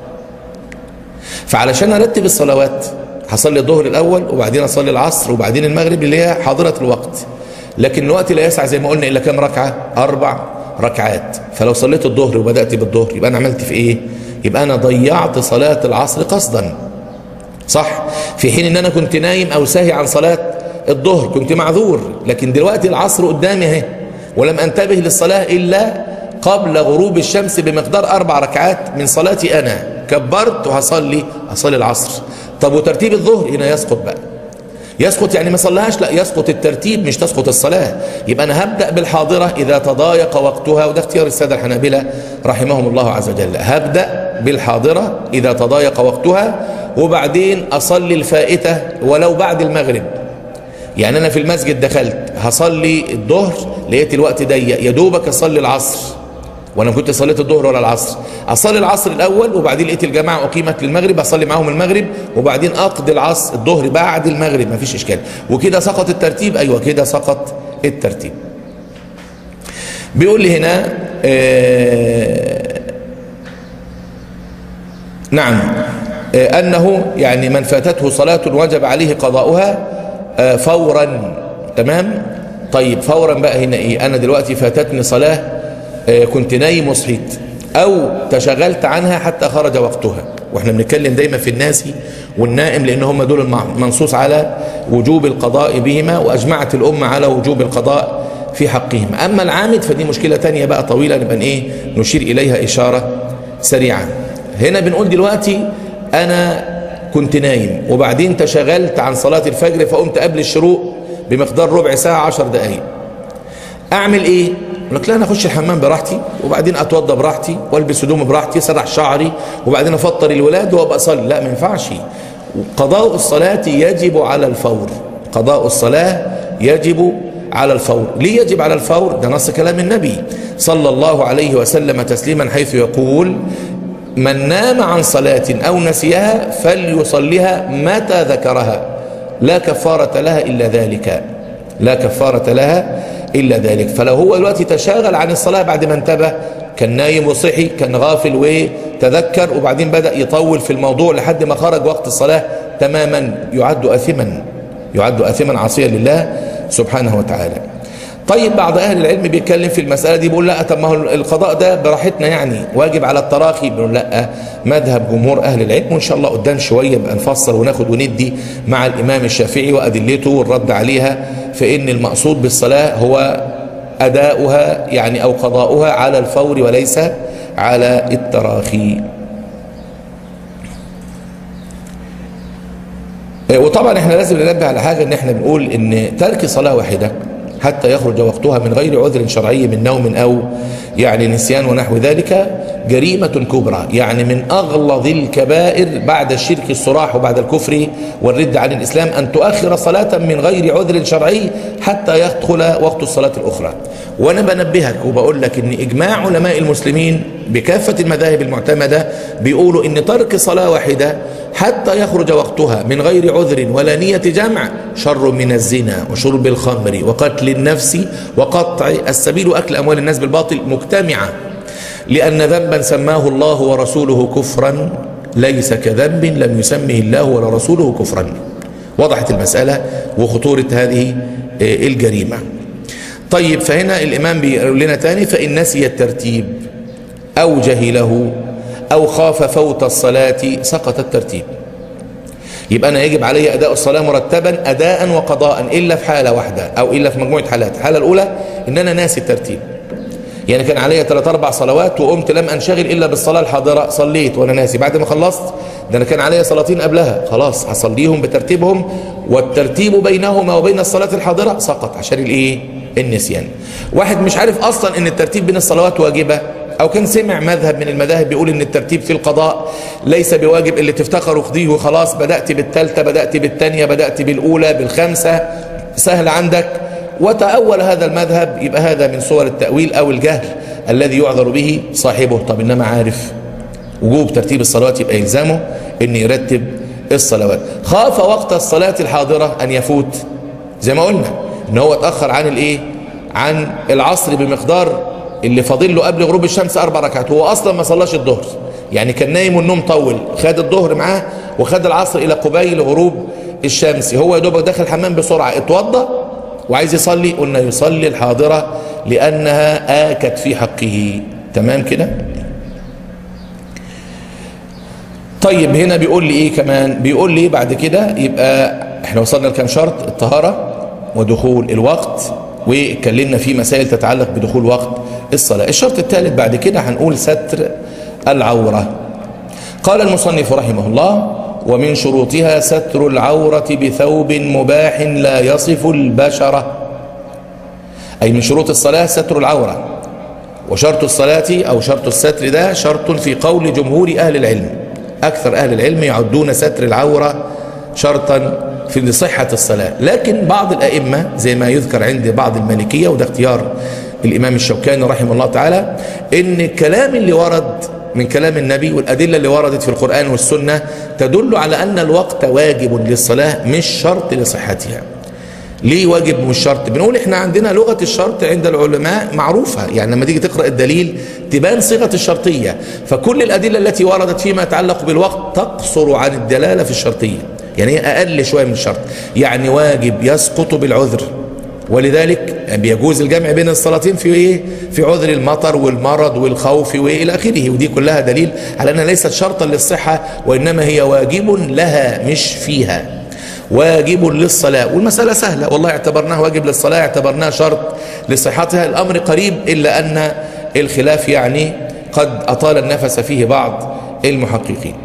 فعلشان ارتب الصلوات هصلي الظهر الاول وبعدين اصلي العصر وبعدين المغرب اللي هي حاضره الوقت لكن الوقت لا يسع زي ما قلنا الا كام ركعه اربع ركعات فلو صليت الظهر وبدات بالظهر يبقى انا عملت في ايه يبقى انا ضيعت صلاه العصر قصدا صح في حين ان انا كنت نايم او ساهي عن صلاه الظهر كنت معذور لكن دلوقتي العصر قدامي اهي ولم انتبه للصلاه الا قبل غروب الشمس بمقدار اربع ركعات من صلاتي انا كبرت وهصلي هصلي العصر طب وترتيب الظهر هنا يسقط بقى يسقط يعني ما صلىهاش لا يسقط الترتيب مش تسقط الصلاة يبقى أنا هبدأ بالحاضرة إذا تضايق وقتها وده اختيار السادة الحنابلة رحمهم الله عز وجل هبدأ بالحاضرة إذا تضايق وقتها وبعدين أصلي الفائتة ولو بعد المغرب يعني أنا في المسجد دخلت هصلي الظهر لقيت الوقت ضيق يا دوبك أصلي العصر وانا كنت صليت الظهر ولا العصر اصلي العصر الاول وبعدين لقيت الجماعه اقيمت للمغرب اصلي معاهم المغرب وبعدين اقضي العصر الظهر بعد المغرب مفيش اشكال وكده سقط الترتيب ايوه كده سقط الترتيب بيقول لي هنا آه نعم آه انه يعني من فاتته صلاه وجب عليه قضاؤها آه فورا تمام طيب فورا بقى هنا ايه انا دلوقتي فاتتني صلاه كنت نايم وصحيت او تشغلت عنها حتى خرج وقتها واحنا بنتكلم دايما في الناس والنائم لان هم دول المنصوص على وجوب القضاء بهما واجمعت الامه على وجوب القضاء في حقهم اما العامد فدي مشكله تانية بقى طويله نبقى ايه نشير اليها اشاره سريعه هنا بنقول دلوقتي انا كنت نايم وبعدين تشغلت عن صلاه الفجر فقمت قبل الشروق بمقدار ربع ساعه عشر دقائق اعمل ايه يقول لك لا انا اخش الحمام براحتي وبعدين اتوضى براحتي والبس هدومي براحتي اسرح شعري وبعدين افطر الولاد وابقى اصلي لا ما ينفعش قضاء الصلاه يجب على الفور قضاء الصلاه يجب على الفور ليه يجب على الفور ده نص كلام النبي صلى الله عليه وسلم تسليما حيث يقول من نام عن صلاة أو نسيها فليصليها متى ذكرها لا كفارة لها إلا ذلك لا كفارة لها إلا ذلك فلو هو دلوقتي تشاغل عن الصلاة بعد ما انتبه كان نايم وصحي كان غافل وتذكر وبعدين بدأ يطول في الموضوع لحد ما خرج وقت الصلاة تماما يعد أثما يعد أثما عصيا لله سبحانه وتعالى طيب بعض أهل العلم بيتكلم في المسألة دي بيقول لا طب ما هو القضاء ده براحتنا يعني واجب على التراخي بيقول لا مذهب جمهور أهل العلم وإن شاء الله قدام شوية بقى نفصل وناخد وندي مع الإمام الشافعي وأدلته والرد عليها فإن المقصود بالصلاة هو أداؤها يعني أو قضاؤها على الفور وليس على التراخي وطبعا احنا لازم ننبه على حاجة ان احنا بنقول ان ترك صلاة واحدة حتى يخرج وقتها من غير عذر شرعي من نوم أو يعني نسيان ونحو ذلك جريمة كبرى يعني من أغلظ الكبائر بعد الشرك الصراح وبعد الكفر والرد عن الإسلام أن تؤخر صلاة من غير عذر شرعي حتى يدخل وقت الصلاة الأخرى وأنا بنبهك وبقول لك أن إجماع علماء المسلمين بكافة المذاهب المعتمدة بيقولوا أن ترك صلاة واحدة حتى يخرج وقتها من غير عذر ولا نية جمع شر من الزنا وشرب الخمر وقتل النفس وقطع السبيل وأكل أموال الناس بالباطل مجتمعة لأن ذنبا سماه الله ورسوله كفرا ليس كذنب لم يسمه الله ولا رسوله كفرا وضحت المسألة وخطورة هذه الجريمة طيب فهنا الإمام بيقول لنا تاني فإن نسي الترتيب أو جهله أو خاف فوت الصلاة سقط الترتيب يبقى أنا يجب علي أداء الصلاة مرتبا أداء وقضاء إلا في حالة واحدة أو إلا في مجموعة حالات الحالة الأولى إن أنا ناسي الترتيب يعني كان عليا ثلاث أربع صلوات وقمت لم أنشغل إلا بالصلاة الحاضرة صليت وأنا ناسي بعد ما خلصت ده أنا كان عليا صلاتين قبلها خلاص هصليهم بترتيبهم والترتيب بينهما وبين الصلاة الحاضرة سقط عشان الإيه النسيان واحد مش عارف أصلا إن الترتيب بين الصلوات واجبة أو كان سمع مذهب من المذاهب بيقول إن الترتيب في القضاء ليس بواجب اللي تفتخر خديه وخلاص بدأت بالثالثة بدأت بالثانية بدأت بالأولى بالخامسة سهل عندك وتأول هذا المذهب يبقى هذا من صور التأويل أو الجهل الذي يعذر به صاحبه طب إنما عارف وجوب ترتيب الصلوات يبقى يلزمه إن يرتب الصلوات خاف وقت الصلاة الحاضرة أن يفوت زي ما قلنا إن هو اتأخر عن الإيه عن العصر بمقدار اللي فاضل له قبل غروب الشمس أربع ركعات هو أصلا ما صلاش الظهر يعني كان نايم والنوم طول خد الظهر معاه وخد العصر إلى قبيل غروب الشمس هو يا دوبك داخل الحمام بسرعة اتوضى وعايز يصلي قلنا يصلي الحاضرة لأنها آكت في حقه تمام كده طيب هنا بيقول لي ايه كمان بيقول لي بعد كده يبقى احنا وصلنا لكام شرط الطهارة ودخول الوقت واتكلمنا في مسائل تتعلق بدخول وقت الصلاة الشرط الثالث بعد كده هنقول ستر العورة قال المصنف رحمه الله ومن شروطها ستر العورة بثوب مباح لا يصف البشرة أي من شروط الصلاة ستر العورة وشرط الصلاة أو شرط الستر ده شرط في قول جمهور أهل العلم أكثر أهل العلم يعدون ستر العورة شرطا في صحة الصلاة لكن بعض الأئمة زي ما يذكر عند بعض المالكية وده اختيار الإمام الشوكاني رحمه الله تعالى إن الكلام اللي ورد من كلام النبي والأدلة اللي وردت في القرآن والسنة تدل على أن الوقت واجب للصلاة مش شرط لصحتها ليه واجب مش شرط بنقول احنا عندنا لغة الشرط عند العلماء معروفة يعني لما تيجي تقرأ الدليل تبان صيغة الشرطية فكل الأدلة التي وردت فيما يتعلق بالوقت تقصر عن الدلالة في الشرطية يعني هي أقل شوية من الشرط يعني واجب يسقط بالعذر ولذلك بيجوز الجمع بين الصلاتين في ايه في عذر المطر والمرض والخوف والى اخره ودي كلها دليل على انها ليست شرطا للصحه وانما هي واجب لها مش فيها واجب للصلاه والمساله سهله والله اعتبرناها واجب للصلاه اعتبرناها شرط لصحتها الامر قريب الا ان الخلاف يعني قد اطال النفس فيه بعض المحققين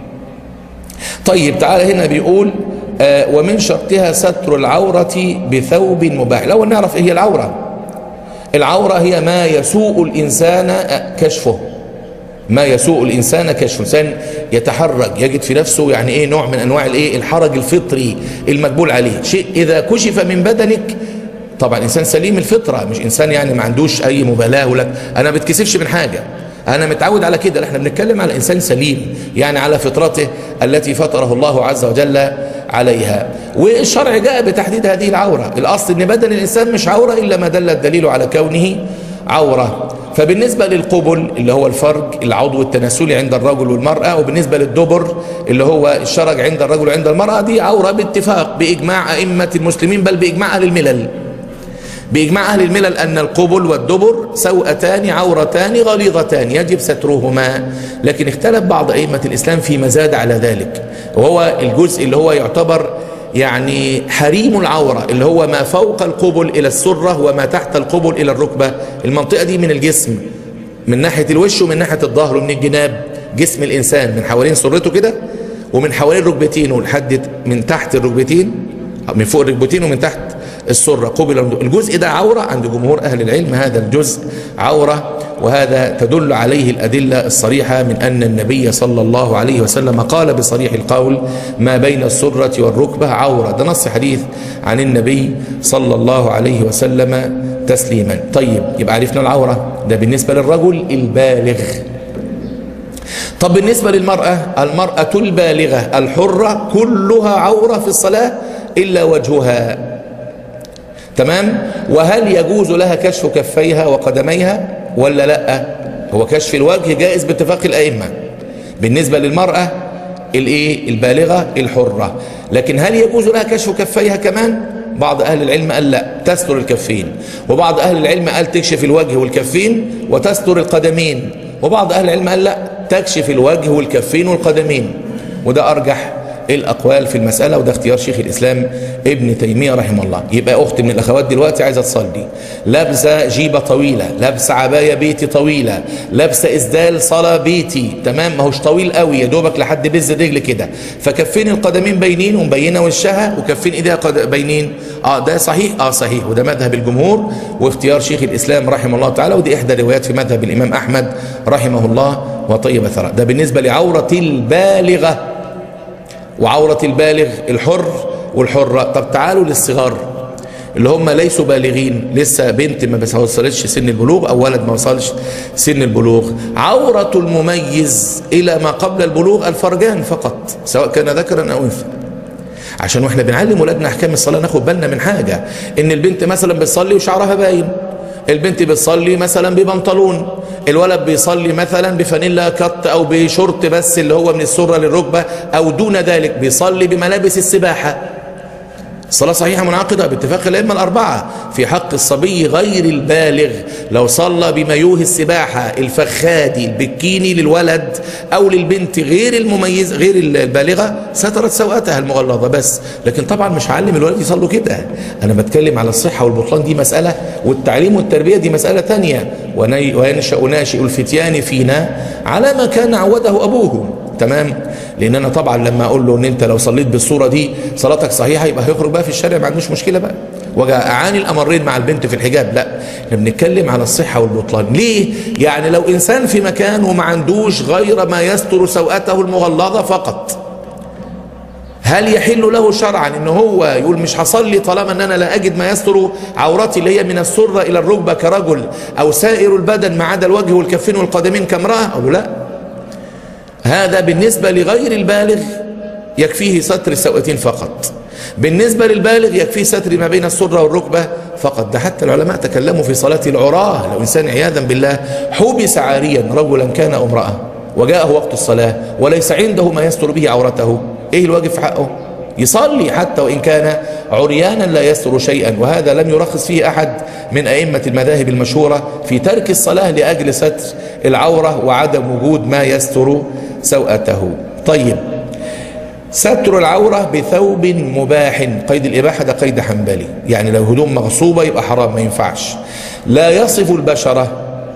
طيب تعالى هنا بيقول آه ومن شرطها ستر العورة بثوب مباح لو نعرف ايه هي العورة العورة هي ما يسوء الإنسان كشفه ما يسوء الإنسان كشفه الإنسان يتحرج يجد في نفسه يعني ايه نوع من أنواع الايه الحرج الفطري المقبول عليه شيء إذا كشف من بدنك طبعا إنسان سليم الفطرة مش إنسان يعني ما عندوش أي مبالاة ولك أنا ما بتكسفش من حاجة أنا متعود على كده احنا بنتكلم على إنسان سليم يعني على فطرته التي فطره الله عز وجل عليها والشرع جاء بتحديد هذه العورة الأصل أن بدن الإنسان مش عورة إلا ما دل الدليل على كونه عورة فبالنسبة للقبل اللي هو الفرج العضو التناسلي عند الرجل والمرأة وبالنسبة للدبر اللي هو الشرج عند الرجل وعند المرأة دي عورة باتفاق بإجماع أئمة المسلمين بل بإجماع أهل الملل بإجماع أهل الملل أن القبل والدبر سوءتان عورتان غليظتان يجب سترهما لكن اختلف بعض أئمة الإسلام في مزاد على ذلك وهو الجزء اللي هو يعتبر يعني حريم العورة اللي هو ما فوق القبل إلى السرة وما تحت القبل إلى الركبة المنطقة دي من الجسم من ناحية الوش ومن ناحية الظهر ومن الجناب جسم الإنسان من حوالين سرته كده ومن حوالين ركبتين لحد من تحت الركبتين من فوق الركبتين ومن تحت السرة قبل الجزء ده عورة عند جمهور أهل العلم هذا الجزء عورة وهذا تدل عليه الأدلة الصريحة من أن النبي صلى الله عليه وسلم قال بصريح القول ما بين السرة والركبة عورة ده نص حديث عن النبي صلى الله عليه وسلم تسليما طيب يبقى عرفنا العورة ده بالنسبة للرجل البالغ طب بالنسبة للمرأة المرأة البالغة الحرة كلها عورة في الصلاة إلا وجهها تمام وهل يجوز لها كشف كفيها وقدميها ولا لا هو كشف الوجه جائز باتفاق الأئمة بالنسبة للمرأة الايه البالغة الحرة لكن هل يجوز لها كشف كفيها كمان بعض أهل العلم قال لا تستر الكفين وبعض أهل العلم قال تكشف الوجه والكفين وتستر القدمين وبعض أهل العلم قال لا تكشف الوجه والكفين والقدمين وده أرجح الأقوال في المسألة وده اختيار شيخ الإسلام ابن تيمية رحمه الله يبقى أخت من الأخوات دلوقتي عايزة تصلي لابسة جيبة طويلة لابسة عباية بيتي طويلة لابسة إسدال صلاة بيتي تمام ما هوش طويل قوي يا دوبك لحد بز الرجل كده فكفين القدمين باينين ومبينة وشها وكفين إيديها قد... باينين اه ده صحيح اه صحيح وده مذهب الجمهور واختيار شيخ الإسلام رحمه الله تعالى ودي إحدى روايات في مذهب الإمام أحمد رحمه الله وطيب ثرى ده بالنسبة لعورة البالغة وعورة البالغ الحر والحرة طب تعالوا للصغار اللي هم ليسوا بالغين لسه بنت ما وصلتش سن البلوغ او ولد ما وصلش سن البلوغ عورة المميز الى ما قبل البلوغ الفرجان فقط سواء كان ذكرا او انثى عشان واحنا بنعلم ولادنا احكام الصلاه ناخد بالنا من حاجه ان البنت مثلا بتصلي وشعرها باين البنت بتصلي مثلا ببنطلون الولد بيصلي مثلا بفانيلا كت او بشورت بس اللي هو من السره للركبه او دون ذلك بيصلي بملابس السباحه الصلاة صحيحة منعقدة باتفاق الأئمة الأربعة في حق الصبي غير البالغ لو صلى بمايوه السباحة الفخادي البكيني للولد أو للبنت غير المميز غير البالغة سترت سوءتها المغلظة بس لكن طبعا مش هعلم الولد يصلوا كده أنا بتكلم على الصحة والبطلان دي مسألة والتعليم والتربية دي مسألة تانية وينشأ ناشئ الفتيان فينا على ما كان عوده أبوه تمام لان انا طبعا لما اقول له ان انت لو صليت بالصوره دي صلاتك صحيحه يبقى هيخرج بقى في الشارع ما عندوش مشكله بقى اعاني الامرين مع البنت في الحجاب لا احنا بنتكلم على الصحه والبطلان ليه يعني لو انسان في مكان وما عندوش غير ما يستر سوءته المغلظه فقط هل يحل له شرعا ان هو يقول مش هصلي طالما ان انا لا اجد ما يستر عورتي اللي هي من السره الى الركبه كرجل او سائر البدن ما عدا الوجه والكفين والقدمين كامراه اقول لا هذا بالنسبه لغير البالغ يكفيه ستر السوءتين فقط بالنسبة للبالغ يكفي ستر ما بين السرة والركبة فقط ده حتى العلماء تكلموا في صلاة العراه لو إنسان عياذا بالله حبس عاريا رجلا كان أو امرأة وجاءه وقت الصلاة وليس عنده ما يستر به عورته إيه الواجب في حقه يصلي حتى وإن كان عريانا لا يستر شيئا وهذا لم يرخص فيه أحد من أئمة المذاهب المشهورة في ترك الصلاة لأجل ستر العورة وعدم وجود ما يستر سوءته طيب ستر العورة بثوب مباح قيد الإباحة ده قيد حنبلي يعني لو هدوم مغصوبة يبقى حرام ما ينفعش لا يصف البشرة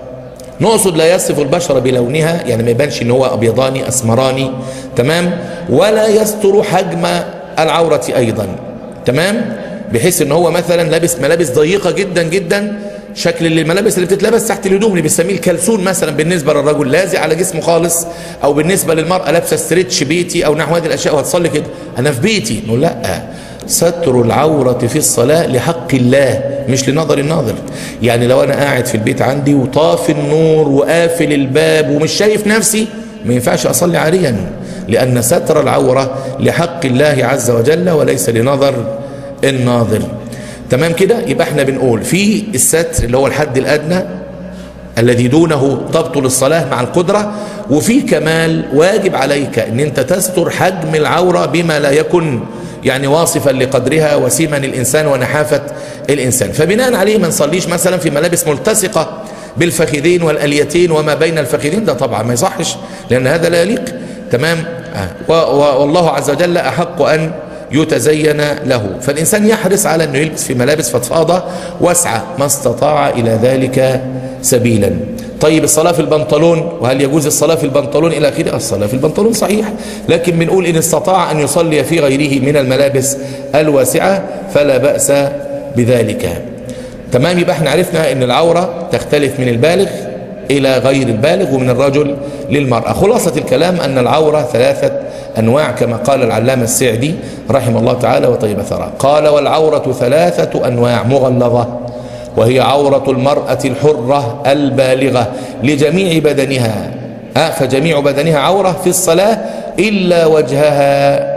نقصد لا يصف البشرة بلونها يعني ما يبانش ان هو ابيضاني اسمراني تمام ولا يستر حجم العورة ايضا تمام بحيث ان هو مثلا لابس ملابس ضيقة جدا جدا شكل الملابس اللي بتتلبس تحت الهدوم اللي بنسميه الكلسون مثلا بالنسبه للرجل لازق على جسمه خالص او بالنسبه للمراه لابسه ستريتش بيتي او نحو هذه الاشياء وهتصلي كده انا في بيتي نقول لا ستر العورة في الصلاة لحق الله مش لنظر الناظر يعني لو أنا قاعد في البيت عندي وطاف النور وقافل الباب ومش شايف نفسي ما ينفعش أصلي عاريا لأن ستر العورة لحق الله عز وجل وليس لنظر الناظر تمام كده يبقى احنا بنقول في الستر اللي هو الحد الأدنى الذي دونه تبطل الصلاة مع القدرة وفي كمال واجب عليك ان انت تستر حجم العورة بما لا يكن يعني واصفا لقدرها وسيما الإنسان ونحافة الإنسان فبناء عليه ما نصليش مثلا في ملابس ملتصقة بالفخذين والأليتين وما بين الفخذين ده طبعا ما يصحش لأن هذا لا يليق تمام آه. والله عز وجل أحق أن يتزين له فالإنسان يحرص على أنه يلبس في ملابس فضفاضة واسعة ما استطاع إلى ذلك سبيلا طيب الصلاة في البنطلون وهل يجوز الصلاة في البنطلون إلى آخره الصلاة في البنطلون صحيح لكن بنقول إن استطاع أن يصلي في غيره من الملابس الواسعة فلا بأس بذلك تمام يبقى احنا عرفنا ان العورة تختلف من البالغ إلى غير البالغ ومن الرجل للمرأة خلاصة الكلام أن العورة ثلاثة أنواع كما قال العلامة السعدي رحمه الله تعالى وطيب ثرى قال والعورة ثلاثة أنواع مغلظة وهي عورة المرأة الحرة البالغة لجميع بدنها ها فجميع بدنها عورة في الصلاة إلا وجهها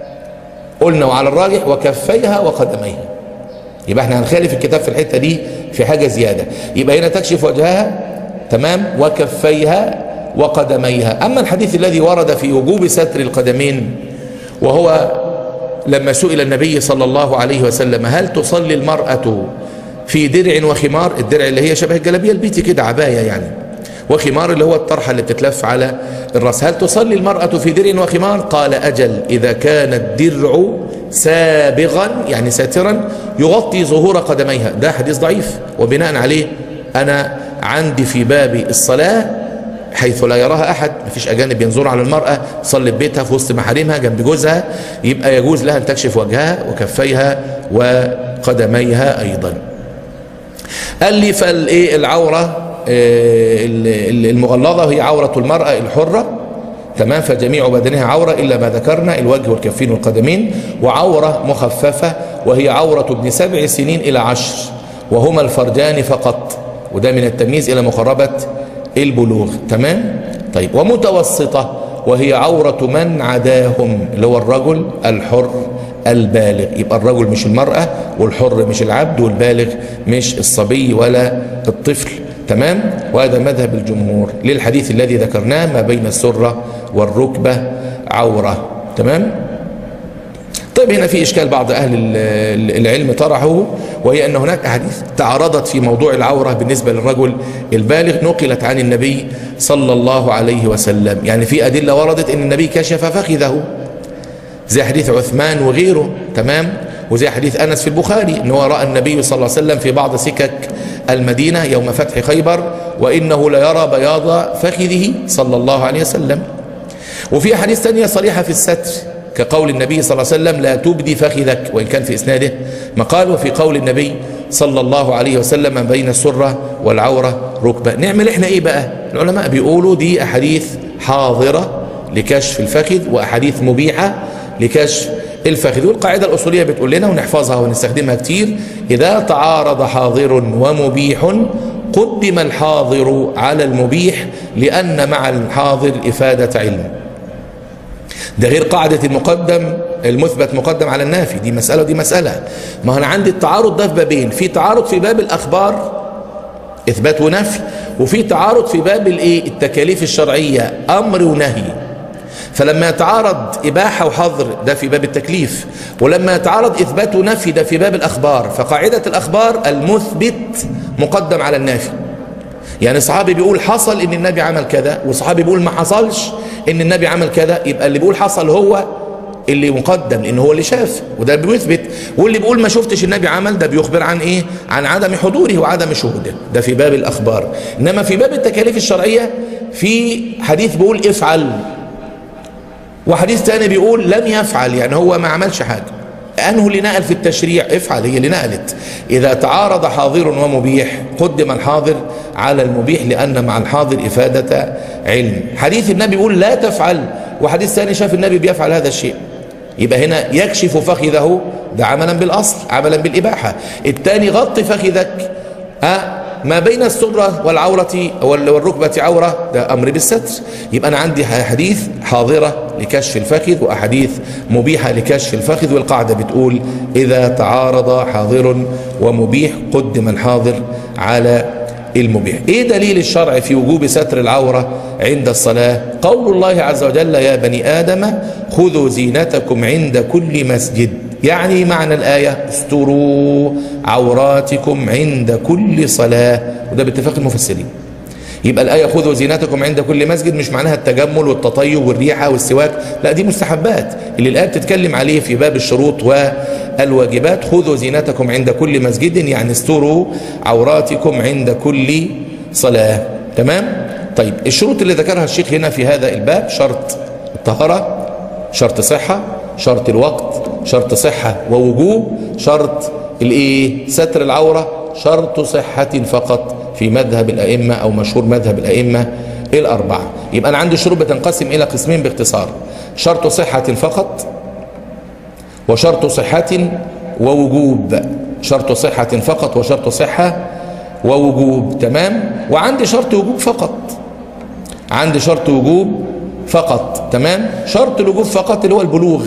قلنا وعلى الراجح وكفيها وقدميها يبقى احنا هنخالف الكتاب في الحتة دي في حاجة زيادة يبقى هنا تكشف وجهها تمام وكفيها وقدميها أما الحديث الذي ورد في وجوب ستر القدمين وهو لما سئل النبي صلى الله عليه وسلم هل تصلي المرأة في درع وخمار الدرع اللي هي شبه الجلابيه البيتي كده عبايه يعني وخمار اللي هو الطرحه اللي بتتلف على الراس هل تصلي المراه في درع وخمار قال اجل اذا كان الدرع سابغا يعني ساترا يغطي ظهور قدميها ده حديث ضعيف وبناء عليه انا عندي في باب الصلاه حيث لا يراها احد مفيش اجانب ينظر على المراه تصلي في بيتها في وسط محارمها جنب جوزها يبقى يجوز لها ان تكشف وجهها وكفيها وقدميها ايضا قال لي فالايه العوره المغلظه هي عوره المراه الحره تمام فجميع بدنها عوره الا ما ذكرنا الوجه والكفين والقدمين وعوره مخففه وهي عوره ابن سبع سنين الى عشر وهما الفرجان فقط وده من التمييز الى مقربه البلوغ تمام طيب ومتوسطه وهي عورة من عداهم اللي هو الرجل الحر البالغ يبقى الرجل مش المرأة والحر مش العبد والبالغ مش الصبي ولا الطفل تمام وهذا مذهب الجمهور للحديث الذي ذكرناه ما بين السرة والركبة عورة تمام طيب هنا في إشكال بعض أهل العلم طرحه وهي أن هناك أحاديث تعارضت في موضوع العورة بالنسبة للرجل البالغ نقلت عن النبي صلى الله عليه وسلم يعني في أدلة وردت أن النبي كشف فخذه زي حديث عثمان وغيره تمام وزي حديث أنس في البخاري أنه رأى النبي صلى الله عليه وسلم في بعض سكك المدينة يوم فتح خيبر وإنه ليرى بياض فخذه صلى الله عليه وسلم وفي أحاديث ثانية صريحة في الستر كقول النبي صلى الله عليه وسلم لا تبدي فخذك وإن كان في إسناده مقال وفي قول النبي صلى الله عليه وسلم بين السرة والعورة ركبة نعمل احنا ايه بقى العلماء بيقولوا دي أحاديث حاضرة لكشف الفخذ وأحاديث مبيحة لكشف الفخذ والقاعدة الأصولية بتقول لنا ونحفظها ونستخدمها كتير إذا تعارض حاضر ومبيح قدم الحاضر على المبيح لأن مع الحاضر إفادة علم ده غير قاعدة المقدم المثبت مقدم على النافي دي مسألة ودي مسألة ما أنا عندي التعارض ده في بابين في تعارض في باب الأخبار إثبات ونفي وفي تعارض في باب الإيه التكاليف الشرعية أمر ونهي فلما يتعارض إباحة وحظر ده في باب التكليف ولما يتعارض إثبات ونفي ده في باب الأخبار فقاعدة الأخبار المثبت مقدم على النافي يعني صحابي بيقول حصل ان النبي عمل كذا وصحابي بيقول ما حصلش ان النبي عمل كذا يبقى اللي بيقول حصل هو اللي مقدم لان هو اللي شاف وده بيثبت واللي بيقول ما شفتش النبي عمل ده بيخبر عن ايه عن عدم حضوره وعدم شهوده ده في باب الاخبار انما في باب التكاليف الشرعيه في حديث بيقول افعل وحديث تاني بيقول لم يفعل يعني هو ما عملش حاجه أنه اللي نقل في التشريع افعل هي اللي نقلت إذا تعارض حاضر ومبيح قدم الحاضر على المبيح لأن مع الحاضر إفادة علم حديث النبي يقول لا تفعل وحديث ثاني شاف النبي بيفعل هذا الشيء يبقى هنا يكشف فخذه ده عملا بالأصل عملا بالإباحة الثاني غطي فخذك أه ما بين السرة والعورة والركبة عورة ده أمر بالستر يبقى أنا عندي حديث حاضرة لكشف الفخذ وأحاديث مبيحة لكشف الفخذ والقاعدة بتقول إذا تعارض حاضر ومبيح قدم الحاضر على المبيح ايه دليل الشرع في وجوب ستر العورة عند الصلاة قول الله عز وجل يا بني آدم خذوا زينتكم عند كل مسجد يعني معنى الآية استروا عوراتكم عند كل صلاة وده باتفاق المفسرين يبقى الآية خذوا زينتكم عند كل مسجد مش معناها التجمل والتطيب والريحة والسواك لا دي مستحبات اللي الآية بتتكلم عليه في باب الشروط والواجبات خذوا زينتكم عند كل مسجد يعني استروا عوراتكم عند كل صلاة تمام طيب الشروط اللي ذكرها الشيخ هنا في هذا الباب شرط الطهارة شرط صحة شرط الوقت شرط صحة ووجوب شرط الايه ستر العورة شرط صحة فقط في مذهب الأئمة أو مشهور مذهب الأئمة الأربعة يبقى أنا عندي شروط بتنقسم إلى قسمين باختصار شرط صحة فقط وشرط صحة ووجوب شرط صحة فقط وشرط صحة ووجوب تمام وعندي شرط وجوب فقط عندي شرط وجوب فقط تمام شرط الوجوب فقط اللي هو البلوغ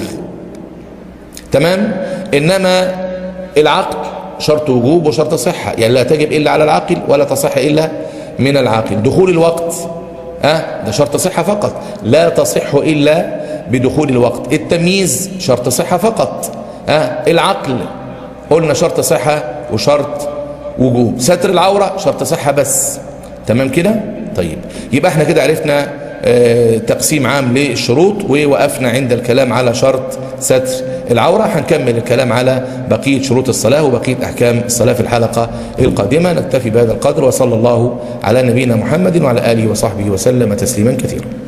تمام انما العقل شرط وجوب وشرط صحة يعني لا تجب إلا على العاقل ولا تصح إلا من العاقل دخول الوقت أه ده شرط صحة فقط لا تصح إلا بدخول الوقت التمييز شرط صحة فقط أه العقل قلنا شرط صحة وشرط وجوب ستر العورة شرط صحة بس تمام كده طيب يبقى احنا كده عرفنا اه تقسيم عام للشروط ووقفنا عند الكلام على شرط ستر العورة هنكمل الكلام على بقية شروط الصلاة وبقية أحكام الصلاة في الحلقة القادمة نكتفي بهذا القدر وصلى الله على نبينا محمد وعلى آله وصحبه وسلم تسليما كثيرا